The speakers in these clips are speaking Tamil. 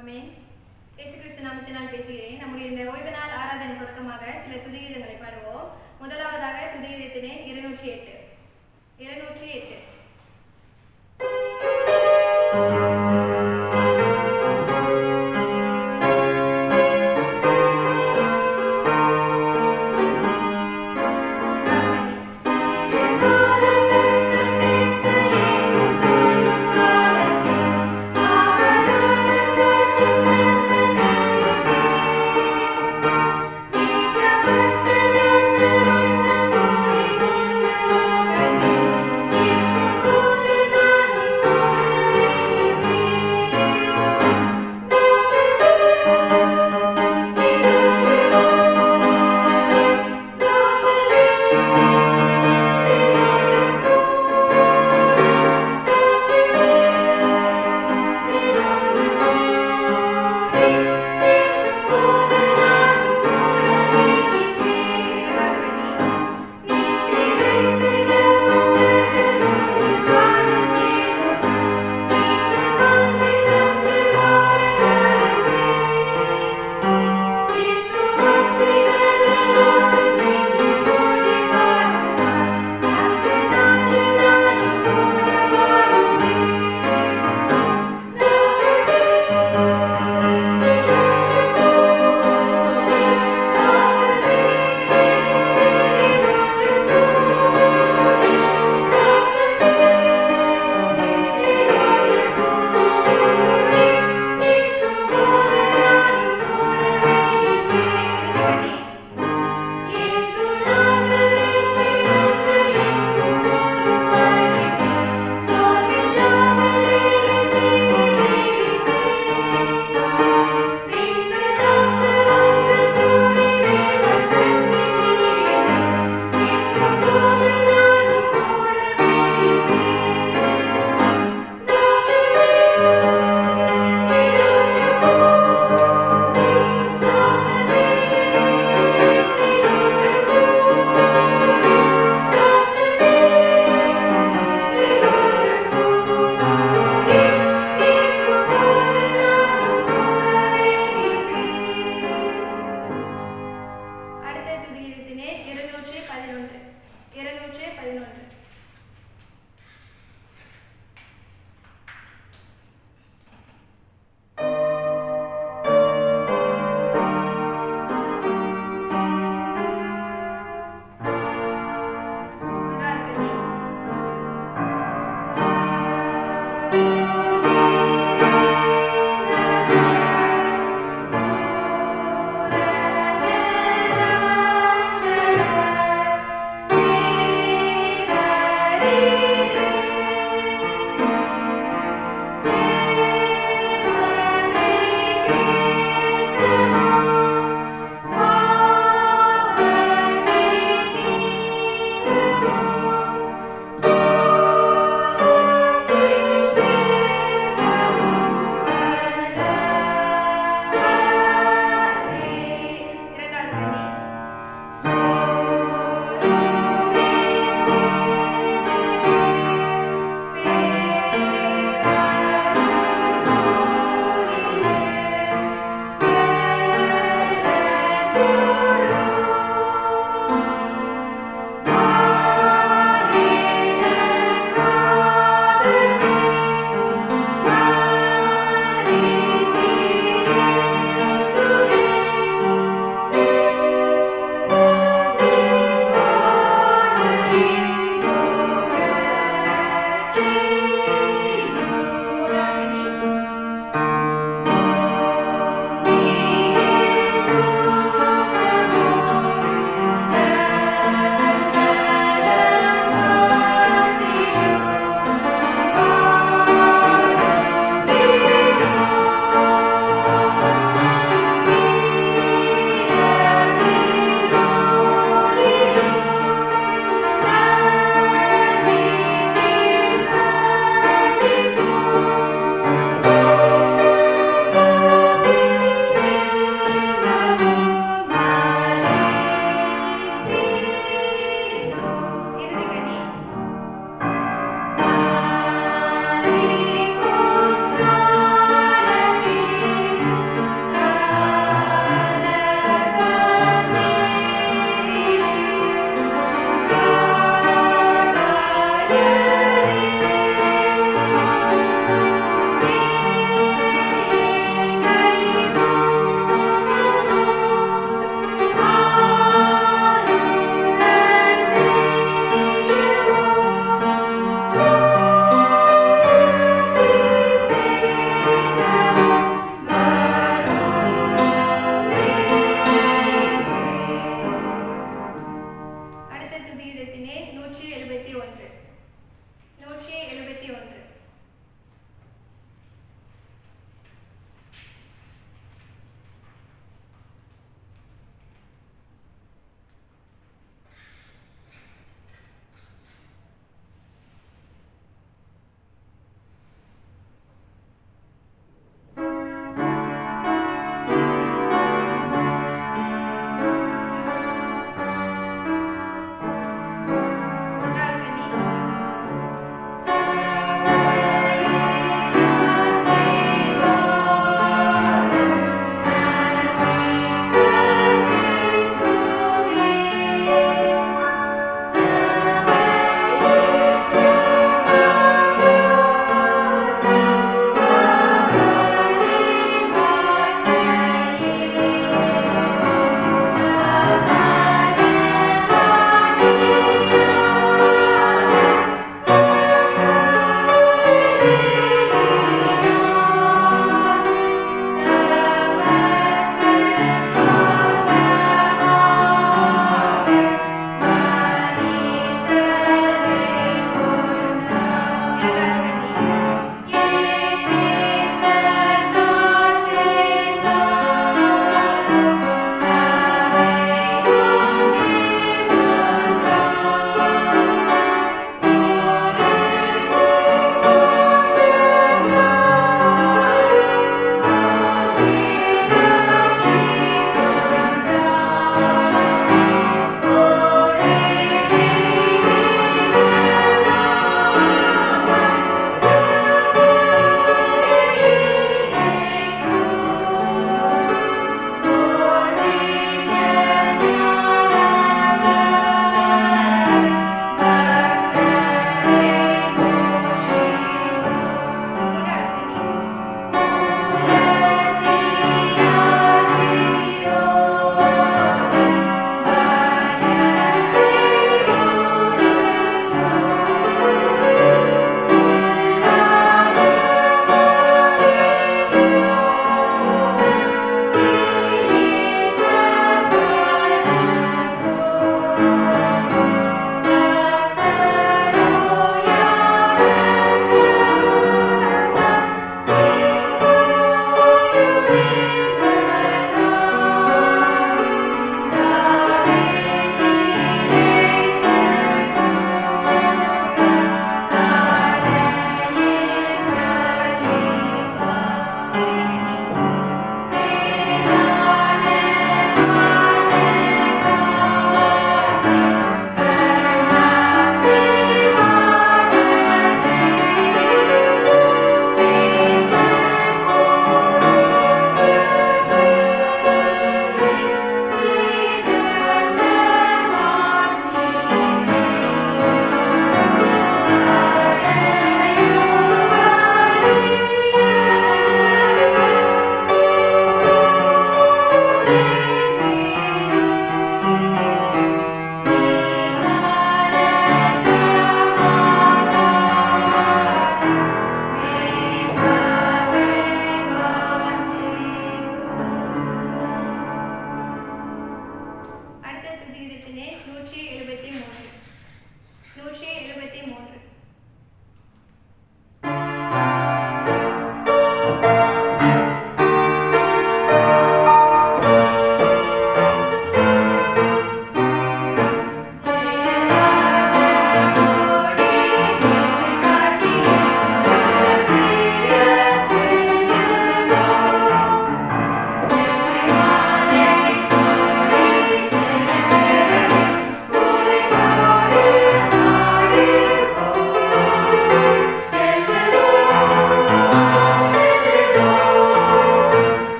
ஆமென் இயேசு கிறிஸ்து நாமத்தினால் பேசுகிறேன் நம்முடைய இந்த ஓய்வு நாள் ஆராதனை தொடக்கமாக சில துதிகீதங்களை பாடுவோம் முதலாவதாக துதிகீதத்தினே இருநூற்றி எட்டு இருநூற்றி எட்டு Thank you.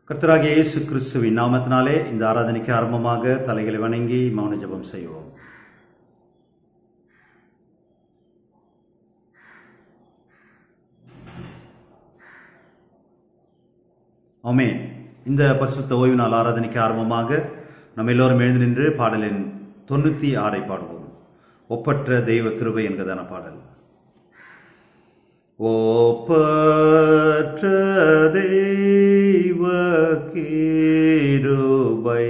கர்த்தராகிய இயேசு கிறிஸ்துவின் நாமத்தினாலே இந்த ஆராதனைக்கு ஆரம்பமாக தலைகளை வணங்கி மௌன ஜெபம் செய்வோம் ஆமென் இந்த பரிசுத்த ஓய்வு நாள் ஆராதனைக்கு ஆரம்பமாக நம்ம எல்லோரும் எழுந்து நின்று பாடலின் தொண்ணூத்தி ஆறை பாடுவோம் ஒப்பற்ற தெய்வ கிருபை என்கிறதான பாடல் ஒப்பற்ற தெய்வ கிருபை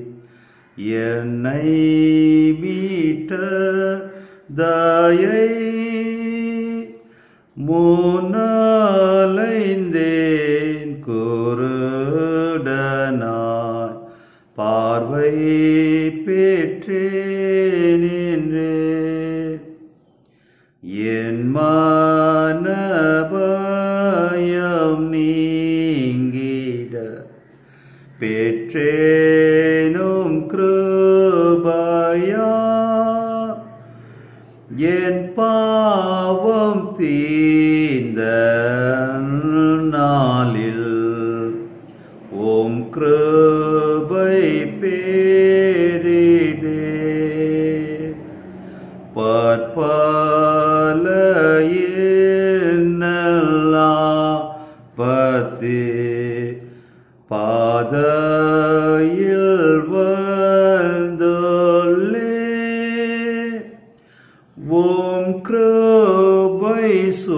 என்னை மீட்ட தயை முன்னாலைந்தேன் குருடனாய் பார்வை பெற்றேன் என்று என் மனபயம் நீங்கிட பெற்றேனும் கிருபையா என் பாவம் தீந்த நாளில் ஓம் கிருபை பேரிதே பற்பல என்னெல்லாம் பத்து பாதையில் வந்துள்ளே ஓம் கிருபை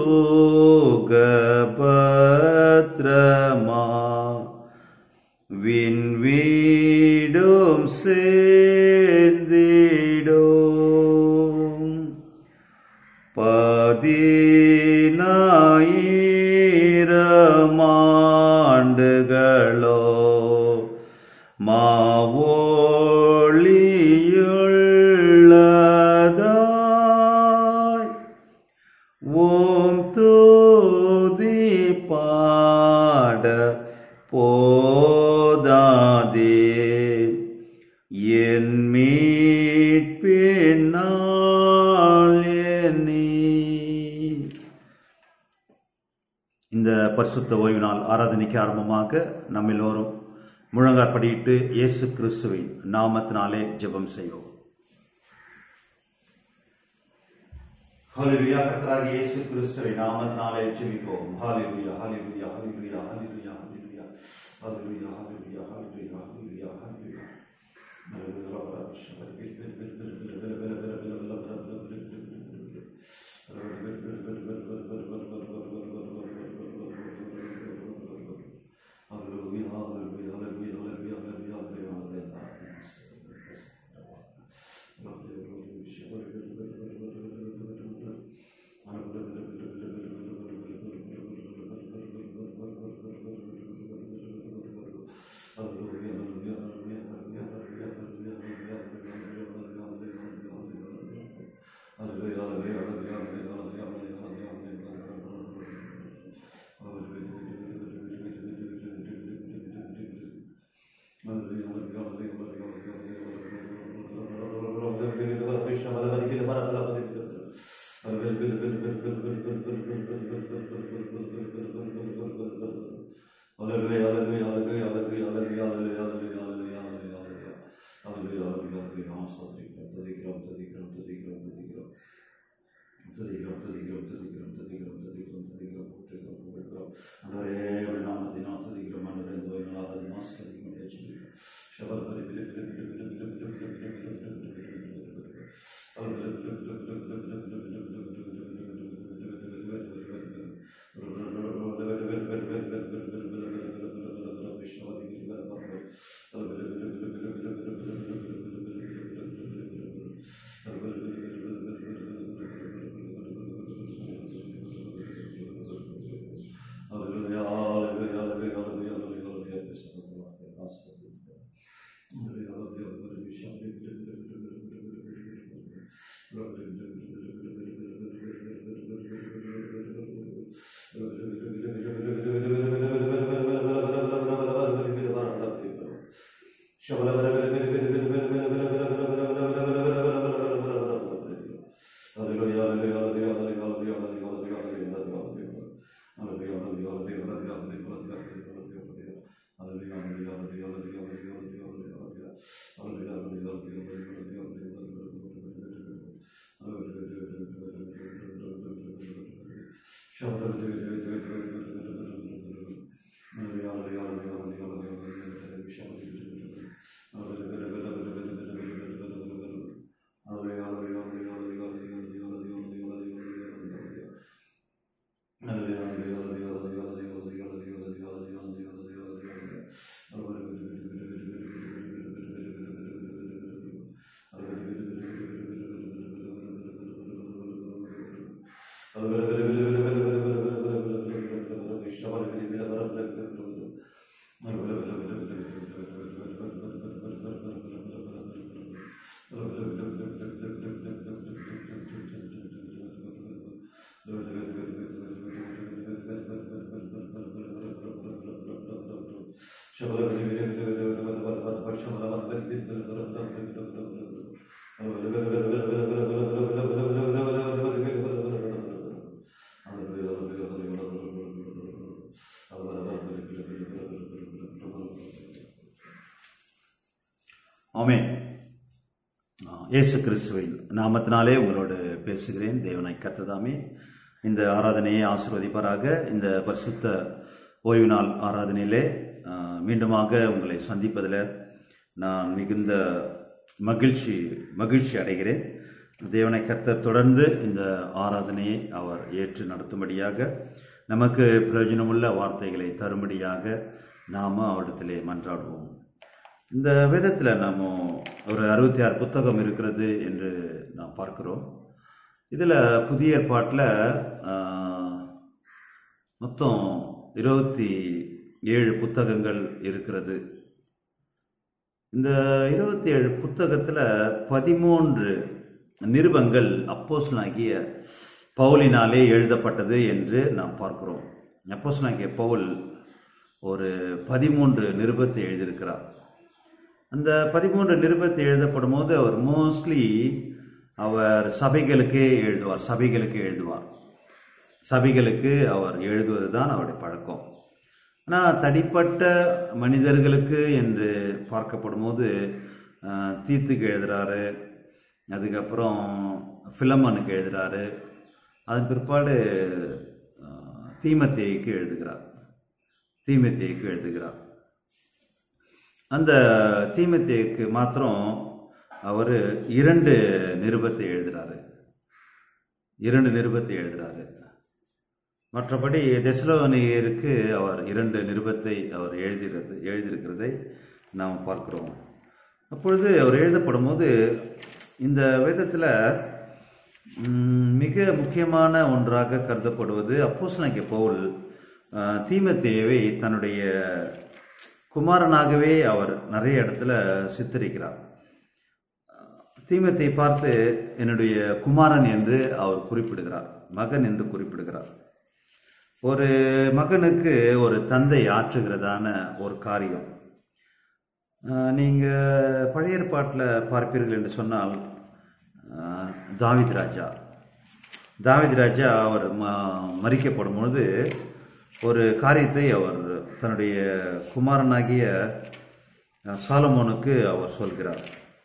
சுகபத்ரமா விண்வீடும் சேர்ந்திடும் பதினாயிரம் ஆண்டுகளோ மாவோளியுள்ளதாய் ஓம் தூதி பாட போதாதே என் மீட்பினால் என்னை இந்த பரிசுத்த ஓய்வு நாள் ஆராதனைக்கு ஆரம்பமாக நம்ம எல்லோரும் முழங்காற்படியிட்டு இயேசு கிறிஸ்துவின் நாமத்தினாலே ஜெபம் செய்வோம் ஹalleluya கர்த்தராகிய இயேசு கிறிஸ்துவின் நாமத்தினாலே ஜெபிப்போம் ஹalleluya ஹalleluya ஹalleluya ஹalleluya ஹalleluya ஹalleluya ஹalleluya ஹalleluya ஹalleluya ஹalleluya ஆமென் ஆ, இயேசு கிறிஸ்துவின் நாமத்தினாலே உங்களோடு பேசுகிறேன் தேவனை கத்ததாமே இந்த ஆராதனையை ஆசிர்வதிப்பாராக இந்த பரிசுத்த ஓய்வு நாள் ஆராதனையிலே ஆ, மீண்டுமாக உங்களை சந்திப்பதில் நான் மிகுந்த மகிழ்ச்சி மகிழ்ச்சி அடைகிறேன் தேவனை கர்த்தர் தொடர்ந்து இந்த ஆராதனையை அவர் ஏற்று நடத்தும்படியாக நமக்கு பிரயோஜனமுள்ள வார்த்தைகளை தரும்படியாக நாம அவரிடத்திலே மன்றாடுவோம் இந்த வேதத்தில் நம்ம ஒரு அறுபத்தி ஆறு புத்தகம் இருக்கிறது என்று நாம் பார்க்கிறோம் இதில் புதிய ஏற்பாட்டில் மொத்தம் இருபத்தி ஏழு புத்தகங்கள் இருக்கிறது இந்த இருபத்தி ஏழு புத்தகத்தில் பதிமூன்று நிருபங்கள் அப்போஸ்தலனாகிய பவுலினாலே எழுதப்பட்டது என்று நாம் பார்க்கிறோம் அப்போஸ்தலனாகிய பவுல் ஒரு பதிமூன்று நிருபத்தை எழுதியிருக்கிறார் அந்த பதிமூன்று நிருபத்தை எழுதப்படும் போது அவர் மோஸ்ட்லி அவர் சபைகளுக்கே எழுதுவார் சபைகளுக்கு எழுதுவார் சபைகளுக்கு அவர் எழுதுவது தான் அவருடைய பழக்கம் ஆனால் தனிப்பட்ட மனிதர்களுக்கு என்று பார்க்கப்படும் போது அஹ், தீத்துக்கு எழுதுறாரு அதுக்கப்புறம் ஃபிலமனுக்கு எழுதுறாரு அதன் பிற்பாடு அஹ், தீமத்தேயுக்கு எழுதுகிறார் தீமத்தேயுக்கு எழுதுகிறார் அந்த தீமத்தேயுக்கு மாத்திரம் அவர் இரண்டு நிருபத்தை எழுதுறாரு இரண்டு நிருபத்தை எழுதுறாரு மற்றபடி தெசலோனியருக்கு அவர் இரண்டு நிருபத்தை அவர் எழுதிறது எழுதியிருக்கிறதை நாம் பார்க்கிறோம் அப்பொழுது அவர் எழுதப்படும் போது இந்த வேதத்தில் ம், மிக முக்கியமான ஒன்றாக கருதப்படுவது அப்போஸ்தலனாகிய பவுல் அஹ், தீமத்தேயுவை தன்னுடைய குமாரனாகவே அவர் நிறைய இடத்துல சித்தரிக்கிறார் தீமத்தை பார்த்து என்னுடைய குமாரன் என்று அவர் குறிப்பிடுகிறார் மகன் என்று குறிப்பிடுகிறார் ஒரு மகனுக்கு ஒரு தந்தை ஆற்றுகிறதான ஒரு காரியம் அஹ், நீங்க பழைய ஏற்பாட்டில் பார்ப்பீர்கள் என்று சொன்னால் அஹ், தாவீது ராஜா தாவீது ராஜா அவர் ம- மறிக்கப்படும் பொழுது ஒரு காரியத்தை அவர் தன்னுடைய குமாரனாகிய அஹ், சாலமோனுக்கு அவர் சொல்கிறார்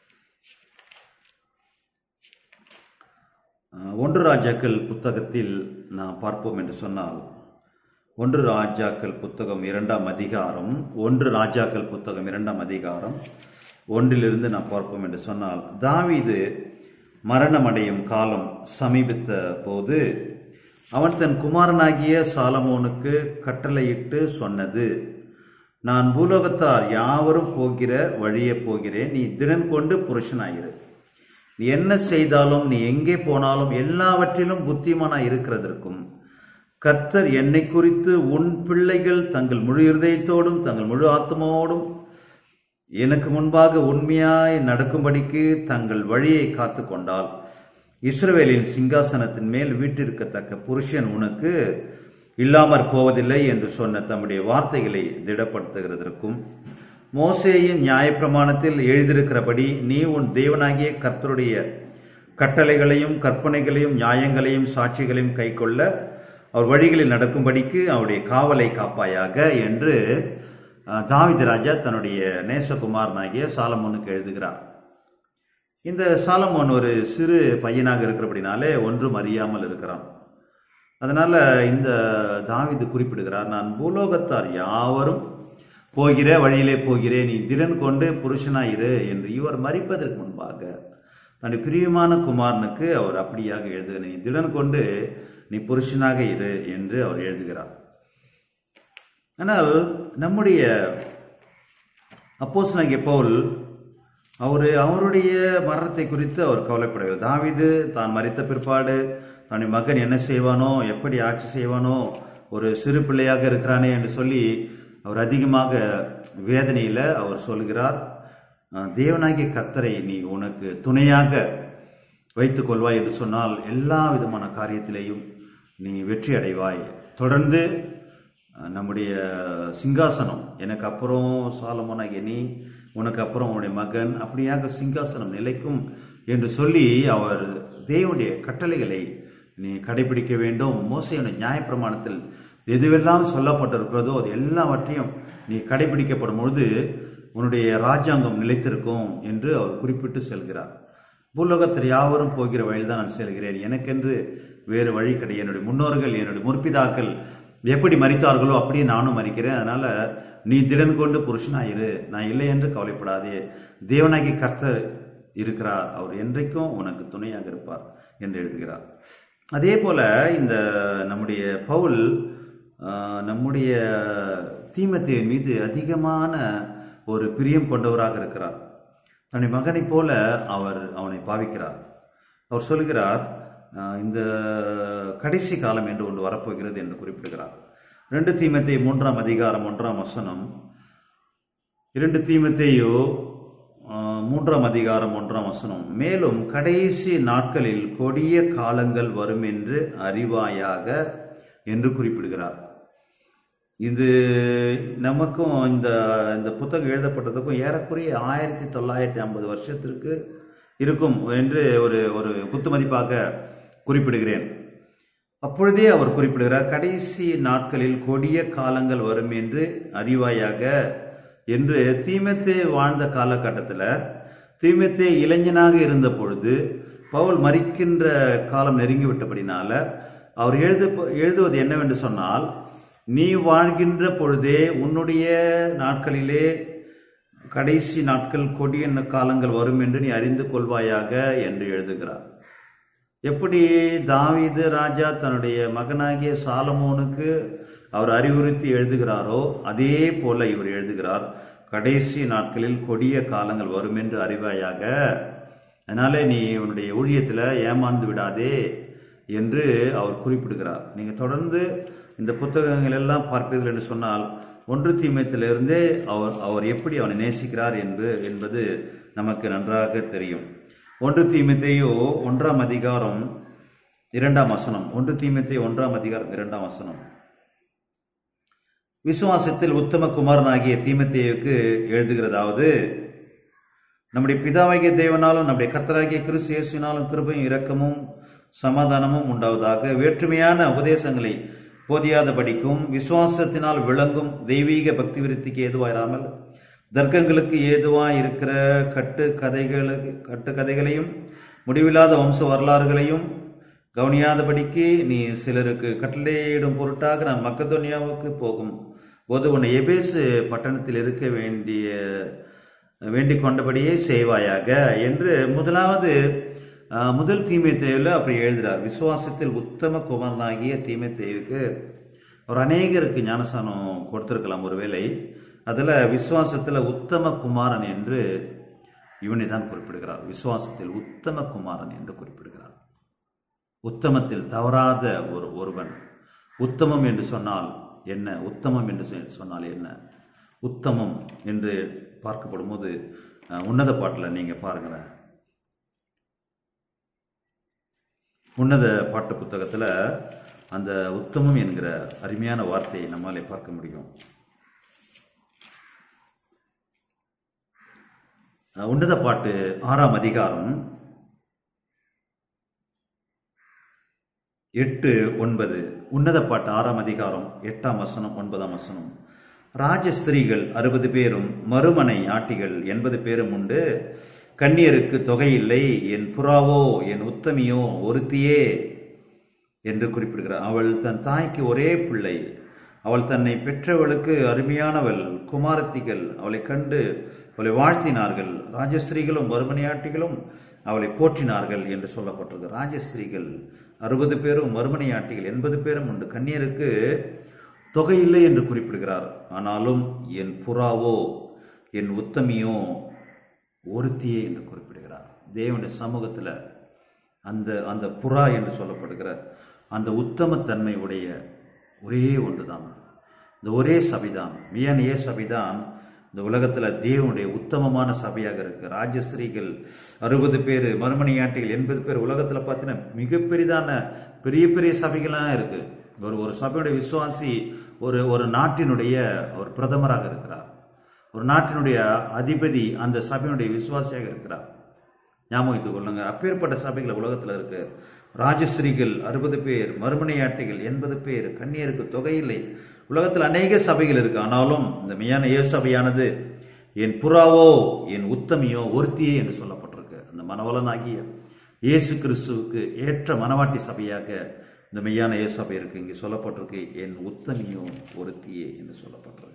அஹ், ஒன்று ராஜாக்கள் புத்தகத்தில் நாம் பார்ப்போம் என்று சொன்னால் ஒன்று ராஜாக்கள் புத்தகம் இரண்டாம் அதிகாரம் ஒன்று ராஜாக்கள் புத்தகம் இரண்டாம் அதிகாரம் ஒன்றிலிருந்து நாம் பார்ப்போம் என்று சொன்னால் தாவீது மரணமடையும் காலம் சமீபித்த போது அவன் தன் குமாரனாகிய சாலமோனுக்கு கட்டளையிட்டு சொன்னது நான் பூலோகத்தார் யாவரும் போகிற வழியே போகிறேன் நீ திடன் கொண்டு புருஷனாயிரு நீ என்ன செய்தாலும் நீ எங்கே போனாலும் எல்லாவற்றிலும் புத்திமானாய் இருக்கிறதற்கும் கர்த்தர் என்னை குறித்து உன் பிள்ளைகள் தங்கள் முழு இருதயத்தோடும் தங்கள் முழு ஆத்மாவோடும் எனக்கு முன்பாக உண்மையாய் நடக்கும்படிக்கு தங்கள் வழியை காத்து கொண்டால் இஸ்ரவேலின் சிங்காசனத்தின் மேல் வீட்டிற்கத்தக்க புருஷன் உனக்கு இல்லாமற் போவதில்லை என்று சொன்ன தம்முடைய வார்த்தைகளை திடப்படுத்துகிறதற்கும் மோசேயின் நியாயப்பிரமாணத்தில் எழுதியிருக்கிறபடி நீ உன் தேவனாகிய கர்த்தருடைய கட்டளைகளையும் கற்பனைகளையும் நியாயங்களையும் சாட்சிகளையும் கைக்கொள்ள அவர் வழிகளில் நடக்கும்படிக்கு அவருடைய காவலை காப்பாயாக என்று அஹ், தாவீது ராஜா தன்னுடைய நேசகுமாரனாகிய சாலமோனுக்கு எழுதுகிறார் இந்த சாலமோன் ஒரு சிறு பையனாக இருக்கிறபடினாலே ஒன்றும் அறியாமல் இருக்கிறான் அதனால இந்த தாவீது குறிப்பிடுகிறார் நான் பூலோகத்தார் யாவரும் போகிற வழியிலே போகிறேன் நீ திடன் கொண்டு புருஷனாயிரு என்று இவர் மறிப்பதற்கு முன்பாக தன்னுடைய பிரியமான குமாரனுக்கு அவர் அப்படியாக எழுது நீ திடன் கொண்டு நீ புருஷனாக இரு என்று அவர் எழுதுகிறார் ஆனால் நம்முடைய அப்போஸ்தலனாகிய பவுல் அவர் அவருடைய மரணத்தை குறித்து அவர் கவலைப்படுகிறார் தாவீது தான் மறித்த பிற்பாடு தன்னுடைய மகன் என்ன செய்வானோ எப்படி ஆட்சி செய்வானோ ஒரு சிறு பிள்ளையாக இருக்கிறானே என்று சொல்லி அவர் அதிகமாக வேதனையில அவர் சொல்கிறார் "அஹ், தேவனாகிய கர்த்தரை நீ உனக்கு துணையாக வைத்துக் கொள்வாய் என்று சொன்னால் எல்லா விதமான காரியத்திலேயும் நீ வெற்றி அடைவாய் தொடர்ந்து அஹ், நம்முடைய சிங்காசனம் எனக்கு அப்புறம் சாலமோனாகிய நீ உனக்கு அப்புறம் உன்னுடைய மகன் அப்படியாக சிங்காசனம் நிலைக்கும் என்று சொல்லி அவர் தேவனுடைய கட்டளைகளை நீ கடைபிடிக்க வேண்டும் மோசையுடைய நியாயப்பிரமாணத்தில் எதுவெல்லாம் சொல்லப்பட்டிருக்கிறதோ அது எல்லாவற்றையும் நீ கடைபிடிக்கப்படும் பொழுது உன்னுடைய ராஜாங்கம் நிலைத்திருக்கும் என்று அவர் குறிப்பிட்டு செல்கிறார் பூலோகத்தில் யாவரும் போகிற வழியில் தான் நான் செல்கிறேன் எனக்கென்று வேறு வழி கிடையாது என்னுடைய முன்னோர்கள் என்னுடைய முற்பிதாக்கள் எப்படி மறித்தார்களோ அப்படியே நானும் மறிக்கிறேன் அதனால நீ திறன் கொண்டு புருஷனாயிரு நான் இல்லை என்று கவலைப்படாதே தேவனாகி கர்த்தர் இருக்கிறார் அவர் என்றைக்கும் உனக்கு துணையாக இருப்பார் என்று எழுதுகிறார் அதே போல இந்த நம்முடைய பவுல் ஆஹ், நம்முடைய தீமத்தேவின் மீது அதிகமான ஒரு பிரியம் கொண்டவராக இருக்கிறார் தன்னுடைய மகனைப் போல அவர் அவனை பாவிக்கிறார் அவர் சொல்கிறார் ஆஹ், இந்த கடைசி காலம் என்று ஒன்று வரப்போகிறது என்று குறிப்பிடுகிறார் ரெண்டு தீமத்தை மூன்றாம் அதிகாரம் ஒன்றாம் வசனம் இரண்டு தீமத்தையோ ஆஹ், மூன்றாம் அதிகாரம் ஒன்றாம் வசனம் மேலும் கடைசி நாட்களில் கொடிய காலங்கள் வரும் என்று அறிவாயாக என்று குறிப்பிடுகிறார் இது நமக்கும் இந்த இந்த புத்தகம் எழுதப்பட்டதுக்கும் ஏறக்குறைய ஆயிரத்தி தொள்ளாயிரத்தி ஐம்பது வருஷத்திற்கு இருக்கும் என்று ஒரு ஒரு குத்துமதிப்பாக குறிப்பிடுகிறேன் அப்பொழுதே அவர் குறிப்பிடுகிறார் கடைசி நாட்களில் கொடிய காலங்கள் வரும் என்று அறிவாயாக என்று தீமத்தே வாழ்ந்த காலகட்டத்தில் தீமத்தே இளைஞனாக இருந்த பொழுது பவுல் மறிக்கின்ற காலம் நெருங்கிவிட்டபடினால அவர் எழுது எழுதுவது என்னவென்று சொன்னால் நீ வாழ்கின்ற பொழுதே உன்னுடைய நாட்களிலே கடைசி நாட்கள் கொடிய காலங்கள் வரும் என்று நீ அறிந்து கொள்வாயாக என்று எழுதுகிறார் எப்படி தாவீது ராஜா தன்னுடைய மகனாகிய சாலமோனுக்கு அவர் அறிவுறுத்தி எழுதுகிறாரோ அதே போல இவர் எழுதுகிறார் கடைசி நாட்களில் கொடிய காலங்கள் வரும் என்று அறிவாயாக அதனால நீ உன்னுடைய ஊழியத்தில் ஏமாந்து விடாதே என்று அவர் குறிப்பிடுகிறார் நீங்க தொடர்ந்து இந்த புத்தகங்கள் எல்லாம் பார்ப்பீர்கள் என்று சொன்னால் ஒன்று தீமையத்திலிருந்தே அவர் அவர் எப்படி அவனை நேசிக்கிறார் என்று என்பது நமக்கு நன்றாக தெரியும் ஒன்று தீமத்தையோ ஒன்றாம் அதிகாரம் இரண்டாம் வசனம் ஒன்று தீமத்தை ஒன்றாம் அதிகாரம் இரண்டாம் வசனம் விசுவாசத்தில் உத்தம குமாரனாகிய தீமத்தேயுக்கு எழுதுகிறதாவது நம்முடைய பிதாவாகிய தேவனாலும் நம்முடைய கர்த்தராகிய கிறிஸ்து இயேசுவினாலும் கிருபையும் இரக்கமும் சமாதானமும் உண்டாவதாக வேற்றுமையான உபதேசங்களை போதியாதபடிக்கும் விசுவாசத்தினால் விளங்கும் தெய்வீக பக்தி விருத்திக்கு ஏதுவாயிராமல் தர்க்கங்களுக்கு ஏதுவாய் இருக்கிற கட்டு கதைகளுக்கு கட்டு கதைகளையும் முடிவில்லாத வம்ச வரலாறுகளையும் கவனியாதபடிக்கு நீ சிலருக்கு கட்டளையிடும் பொருட்டாக நான் மக்கதோனியாவுக்கு போகும் போது உன்னை எபேசு பட்டணத்தில் இருக்க வேண்டிய வேண்டிக் கொண்டபடியே செய்வாயாக என்று முதலாவது ஆஹ், முதல் தீமைத்தேவில் அப்படி எழுதுகிறார் விசுவாசத்தில் உத்தம குமாரனாகிய தீமைத்தேவுக்கு அவர் அநேகருக்கு ஞானசானம் கொடுத்திருக்கலாம் ஒருவேளை அதில் விசுவாசத்தில் உத்தம குமாரன் என்று இவனை தான் குறிப்பிடுகிறார் விசுவாசத்தில் உத்தம குமாரன் என்று குறிப்பிடுகிறார் உத்தமத்தில் தவறாத ஒரு ஒருவன் உத்தமம் என்று சொன்னால் என்ன உத்தமம் என்று சொ- சொன்னால் என்ன உத்தமம் என்று பார்க்கப்படும் போது அஹ், உன்னத பாட்டில் நீங்க பாருங்களேன் உன்னத பாட்டு புத்தகத்துல அந்த உத்தமம் என்கிற அருமையான வார்த்தையை நம்மாலே பார்க்க முடியும் அஹ், உன்னத பாட்டு ஆறாம் அதிகாரம் எட்டு ஒன்பது உன்னத பாட்டு ஆறாம் அதிகாரம் எட்டாம் வசனம் ஒன்பதாம் வசனம் ராஜஸ்திரீகள் அறுபது பேரும் மறுமனை ஆட்டிகள் எண்பது பேரும் உண்டு கண்ணியருக்கு தொகையில்லை என் புறாவோ என் உத்தமியோ ஒருத்தியே என்று குறிப்பிடுகிறார் அவள் தன் தாய்க்கு ஒரே பிள்ளை அவள் தன்னை பெற்றவளுக்கு அருமையானவள் குமாரத்திகள் அவளை கண்டு அவளை வாழ்த்தினார்கள் ராஜஸ்திரீகளும் மறுமனையாட்டிகளும் அவளை போற்றினார்கள் என்று சொல்லப்பட்டிருக்கு ராஜஸ்திரீகள் அறுபது பேரும் மறுமனையாட்டிகள் எண்பது பேரும் உண்டு கண்ணியருக்கு தொகையில்லை என்று குறிப்பிடுகிறார் ஆனாலும் என் புறாவோ என் உத்தமியோ ஒருத்தியே என்று குறிப்பிடுகிறார் தேவனுடைய சமூகத்தில் அந்த அந்த புறா என்று சொல்லப்படுகிற அந்த உத்தமத்தன்மை உடைய ஒரே ஒன்றுதான் இந்த ஒரே சபைதான் மியனையே சபைதான் இந்த உலகத்தில் தேவனுடைய உத்தமமான சபையாக இருக்கு ராஜஸ்திரீகள் அறுபது பேர் மறுமணியாட்டிகள் எண்பது பேர் உலகத்தில் பார்த்தீங்கன்னா மிகப்பெரிதான பெரிய பெரிய சபைகள்லாம் இருக்கு ஒரு ஒரு சபையுடைய விசுவாசி ஒரு ஒரு நாட்டினுடைய ஒரு பிரதமராக இருக்கிறார் ஒரு நாட்டினுடைய அதிபதி அந்த சபையினுடைய விசுவாசியாக இருக்கிறார் ஞாபகத்துக் கொள்ளுங்க அப்பேற்பட்ட சபைகள் உலகத்தில் இருக்கு ராஜஸ்ரீகள் அறுபது பேர் மறுமனையாட்டிகள் எண்பது பேர் கண்ணியருக்கு தொகையில்லை உலகத்தில் அநேக சபைகள் இருக்கு ஆனாலும் இந்த மெய்யான இயேசு சபையானது என் புறாவோ என் உத்தமியோ ஒருத்தியே என்று சொல்லப்பட்டிருக்கு அந்த மனவலனாகிய இயேசு கிறிஸ்துவுக்கு ஏற்ற மனவாட்டி சபையாக இந்த மெய்யான இயேசு சபை இருக்கு இங்கே சொல்லப்பட்டிருக்கு என் உத்தமியோ ஒருத்தியே என்று சொல்லப்பட்டிருக்கு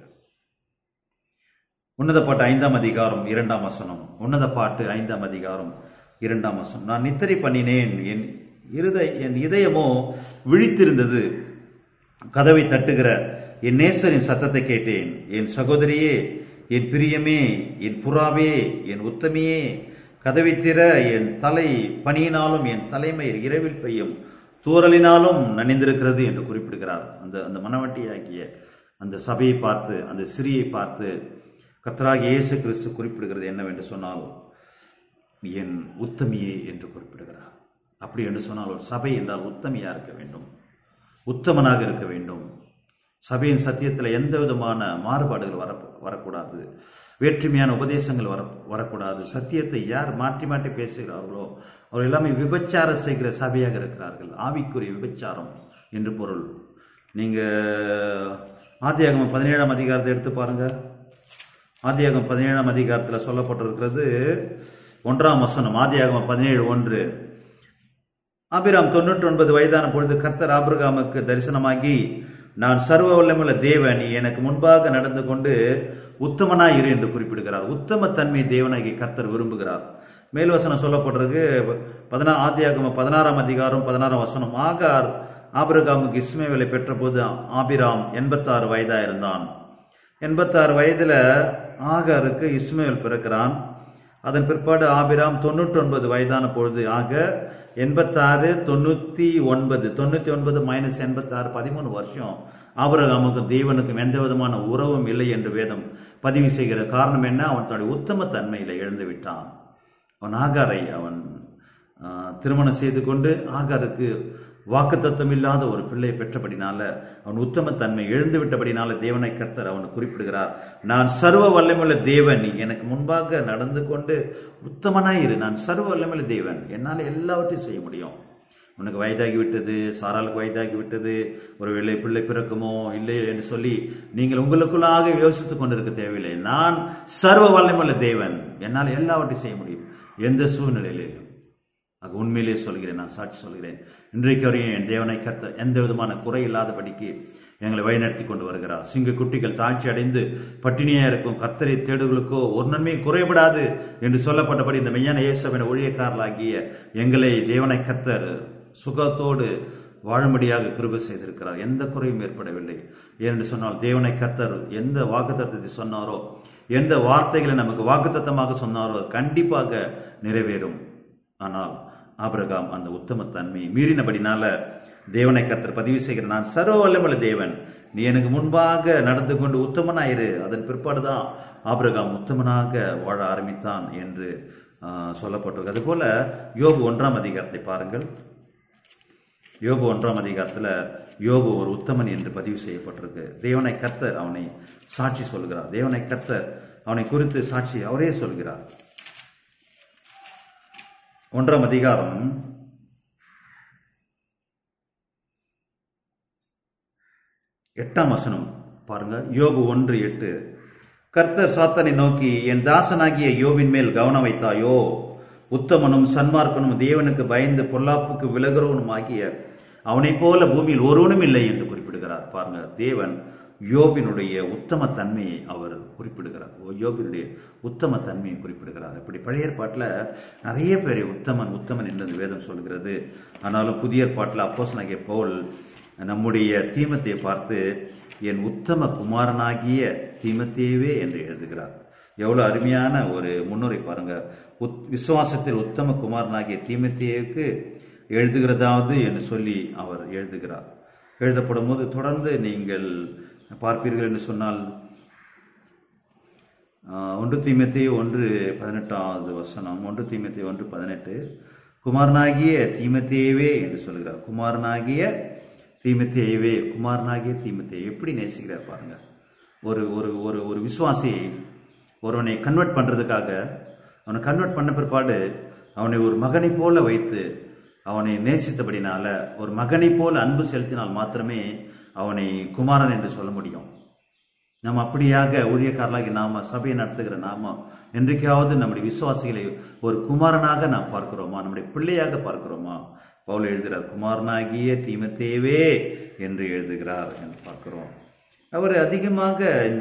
உன்னத பாட்டு ஐந்தாம் அதிகாரம் இரண்டாம் வசனம் உன்னத பாட்டு ஐந்தாம் அதிகாரம் இரண்டாம் வசனம் நான் நித்திரை பண்ணினேன் என் இருதய என் இதயமோ விழித்திருந்தது கதவை தட்டுகிற என் நேசரின் சத்தத்தை கேட்டேன் என் சகோதரியே என் பிரியமே என் புறாவே என் உத்தமியே கதவை திற என் தலை பனியினாலும் என் தலைமை இரவில் பெய்யும் தூறலினாலும் நனைந்திருக்கிறது என்று குறிப்பிடுகிறார் அந்த அந்த மனவட்டியாகிய அந்த சபையை பார்த்து அந்த சிறியை பார்த்து கர்த்தராகிய இயேசு கிறிஸ்து குறிப்பிடுகிறது என்னவென்று சொன்னால் என் உத்தமியே என்று குறிப்பிடுகிறார் அப்படி என்று சொன்னால் ஒரு சபை என்றால் உத்தமியா இருக்க வேண்டும் உத்தமனாக இருக்க வேண்டும் சபையின் சத்தியத்தில் எந்த விதமான மாறுபாடுகள் வர வரக்கூடாது வேற்றுமையான உபதேசங்கள் வர வரக்கூடாது சத்தியத்தை யார் மாற்றி மாற்றி பேசுகிறார்களோ அவர் எல்லாமே விபச்சாரம் செய்கிற சபையாக இருக்கிறார்கள் ஆவிக்குரிய விபச்சாரம் என்று பொருள் நீங்க ஆதியாகமம் பதினேழாம் அதிகாரத்தை எடுத்து பாருங்க ஆதியாகமம் பதினேழாம் அதிகாரத்தில் சொல்லப்பட்டிருக்கிறது ஒன்றாம் வசனம் ஆதியாகமம் பதினேழு ஒன்று ஆபிராம் தொண்ணூற்றி ஒன்பது வயதான பொழுது கர்த்தர் ஆபிரகாமுக்கு தரிசனமாகி நான் சர்வ வல்லமுள்ள தேவன் நீ எனக்கு முன்பாக நடந்து கொண்டு உத்தமனாய் இரு என்று குறிப்பிடுகிறார் உத்தம தன்மை தேவனாகி கர்த்தர் விரும்புகிறார் மேல்வசனம் சொல்லப்படுறது பதினா ஆதியாகம பதினாறாம் அதிகாரம் பதினாறாம் வசனம் ஆகார் ஆபிரகாமுக்கு இஸ்மேவேலை பெற்றபோது ஆபிராம் எண்பத்தாறு வயதா இருந்தான் எண்பத்தாறு வயதுல ஆகாருக்கு இஸ்மேல் பிறக்கிறான் அதன் பிற்பாடு ஆபிராம் தொண்ணூற்றி ஒன்பது வயதான பொழுது ஆக எண்பத்தாறு தொண்ணூத்தி ஒன்பது தொண்ணூத்தி ஒன்பது மைனஸ் எண்பத்தாறு பதிமூணு வருஷம் ஆபிரகாமுக்கும் தேவனுக்கும் எந்த விதமான உறவும் இல்லை என்று வேதம் பதிவு செய்கிற காரணம் என்ன அவன் தன்னுடைய உத்தம தன்மையில இழந்து விட்டான் அவன் ஆகாரை அவன் ஆஹ், திருமணம் செய்து கொண்டு ஆகாருக்கு வாக்குத்தத்தம் இல்லாத ஒரு பிள்ளையை பெற்றபடினால அவன் உத்தம தன்மை எழுந்து விட்டபடினால தேவனை கர்த்தர் அவனை குறிப்பிடுகிறார் நான் சர்வ வல்லமுள்ள தேவன் நீ எனக்கு முன்பாக நடந்து கொண்டு உத்தமனாய் இரு நான் சர்வ வல்லமுள்ள தேவன் என்னால் எல்லாவற்றையும் செய்ய முடியும் உனக்கு வயதாகி விட்டது சாராளுக்கு வயதாகி விட்டது ஒரு வெள்ளை பிள்ளை பிறக்குமோ இல்லையோ என்று சொல்லி நீங்கள் உங்களுக்குள்ளாக யோசித்துக் கொண்டிருக்க தேவையில்லை நான் சர்வ வல்லமுள்ள தேவன் என்னால் எல்லாவற்றையும் செய்ய முடியும் எந்த சூழ்நிலையிலும் அது உண்மையிலே சொல்கிறேன் நான் சாட்சி சொல்கிறேன் இன்றைக்கு வரையும் என் தேவனை கத்த எந்த விதமான குறை இல்லாதபடிக்கு எங்களை வழிநடத்தி கொண்டு வருகிறார் சிங்க குட்டிகள் தாழ்ச்சி அடைந்து பட்டினியா இருக்கும் கர்த்தரை தேடுகளுக்கோ ஒரு நன்மையும் குறைபடாது என்று சொல்லப்பட்டபடி இந்த மெய்யான இயேசுவின் ஊழியக்காரர்களாகிய எங்களை தேவனை கர்த்தர் சுகத்தோடு வாழும்படியாக கிருபை செய்திருக்கிறார் எந்த குறையும் ஏற்படவில்லை ஏனென்று சொன்னால் தேவனை கர்த்தர் எந்த வாக்குத்தத்தத்தை சொன்னாரோ எந்த வார்த்தைகளை நமக்கு வாக்குத்தத்தமாக சொன்னாரோ அது கண்டிப்பாக நிறைவேறும் ஆனால் ஆபிரகாம் அந்த உத்தம தன்மையை மீறினபடினால தேவனை கர்த்தர் பதிவு செய்கிற நான் சர்வ வல்லமுள்ள தேவன் நீ எனக்கு முன்பாக நடந்து கொண்டு உத்தமனாயிரு அதன் பிற்பாடுதான் ஆபிரகாம் உத்தமனாக வாழ ஆரம்பித்தான் என்று ஆஹ், சொல்லப்பட்டிருக்கு அதுபோல யோபு ஒன்றாம் அதிகாரத்தை பாருங்கள் யோபு ஒன்றாம் அதிகாரத்தில் யோபு ஒரு உத்தமன் என்று பதிவு செய்யப்பட்டிருக்கு தேவனை கர்த்தர் அவனை சாட்சி சொல்கிறார் தேவனை கர்த்தர் அவனை குறித்து சாட்சி அவரே சொல்கிறார் ஒன்றாம் அதிகாரம் எட்டாம் வசனம் பாருங்க யோபு ஒன்று எட்டு கர்த்தர் சாத்தனை நோக்கி என் தாசனாகிய யோபின் மேல் கவனம் வைத்தாயோ உத்தமனும் சன்மார்க்கனும் தேவனுக்கு பயந்து பொல்லாப்புக்கு விலகிறவனும் ஆகிய அவனைப் போல பூமியில் ஒருவனும் இல்லை என்று குறிப்பிடுகிறார் பாருங்க தேவன் யோபினுடைய உத்தம தன்மையை அவர் குறிப்பிடுகிறார் ஓ, யோபினுடைய உத்தம தன்மையை குறிப்பிடுகிறார் இப்படி பழைய ஏற்பாட்டில் நிறைய பேரை உத்தமன் உத்தமன் என்று வேதம் சொல்கிறது ஆனாலும் புதிய ஏற்பாட்டில் அப்போஸ்தலனாகிய பவுல் நம்முடைய தீமத்தை பார்த்து என் உத்தம குமாரனாகிய தீமத்தேவே என்று எழுதுகிறார் எவ்வளவு அருமையான ஒரு முன்னுரை பாருங்க உத்- விசுவாசத்தில் உத்தம குமாரனாகிய தீமத்தேவுக்கு எழுதுகிறதாவது என்று சொல்லி அவர் எழுதுகிறார் எழுதப்படும் போது தொடர்ந்து நீங்கள் பார்ப்பீர்கள் என்று சொன்னால் ஆஹ், ஒன்று தீமத்தை ஒன்று பதினெட்டாவது வசனம் ஒன்று தீமத்தை ஒன்று பதினெட்டு குமாரனாகிய தீமத்தேவே என்று சொல்கிறார் குமாரனாகிய தீமத்தேவே குமாரனாகிய தீமத்தே எப்படி நேசிக்கிறார் பாருங்க ஒரு ஒரு ஒரு ஒரு விசுவாசி ஒருவனை கன்வெர்ட் பண்றதுக்காக அவனை கன்வெர்ட் பண்ண பிற்பாடு அவனை ஒரு மகனை போல வைத்து அவனை நேசித்தபடினால ஒரு மகனை போல அன்பு செலுத்தினால் மாத்திரமே அவனை குமாரன் என்று சொல்ல முடியும் நாம் அப்படியாக ஊழியக்காரர்களாகி நாம சபையை நடத்துகிற நாம என்றைக்காவது நம்முடைய விசுவாசிகளை ஒரு குமாரனாக நாம் பார்க்கிறோமா நம்முடைய பிள்ளையாக பார்க்கிறோமா பவுல் எழுதுகிறார் குமாரனாகிய தீமத்தேவே என்று எழுதுகிறார் என்று பார்க்கிறோம் அவர் அதிகமாக இந்த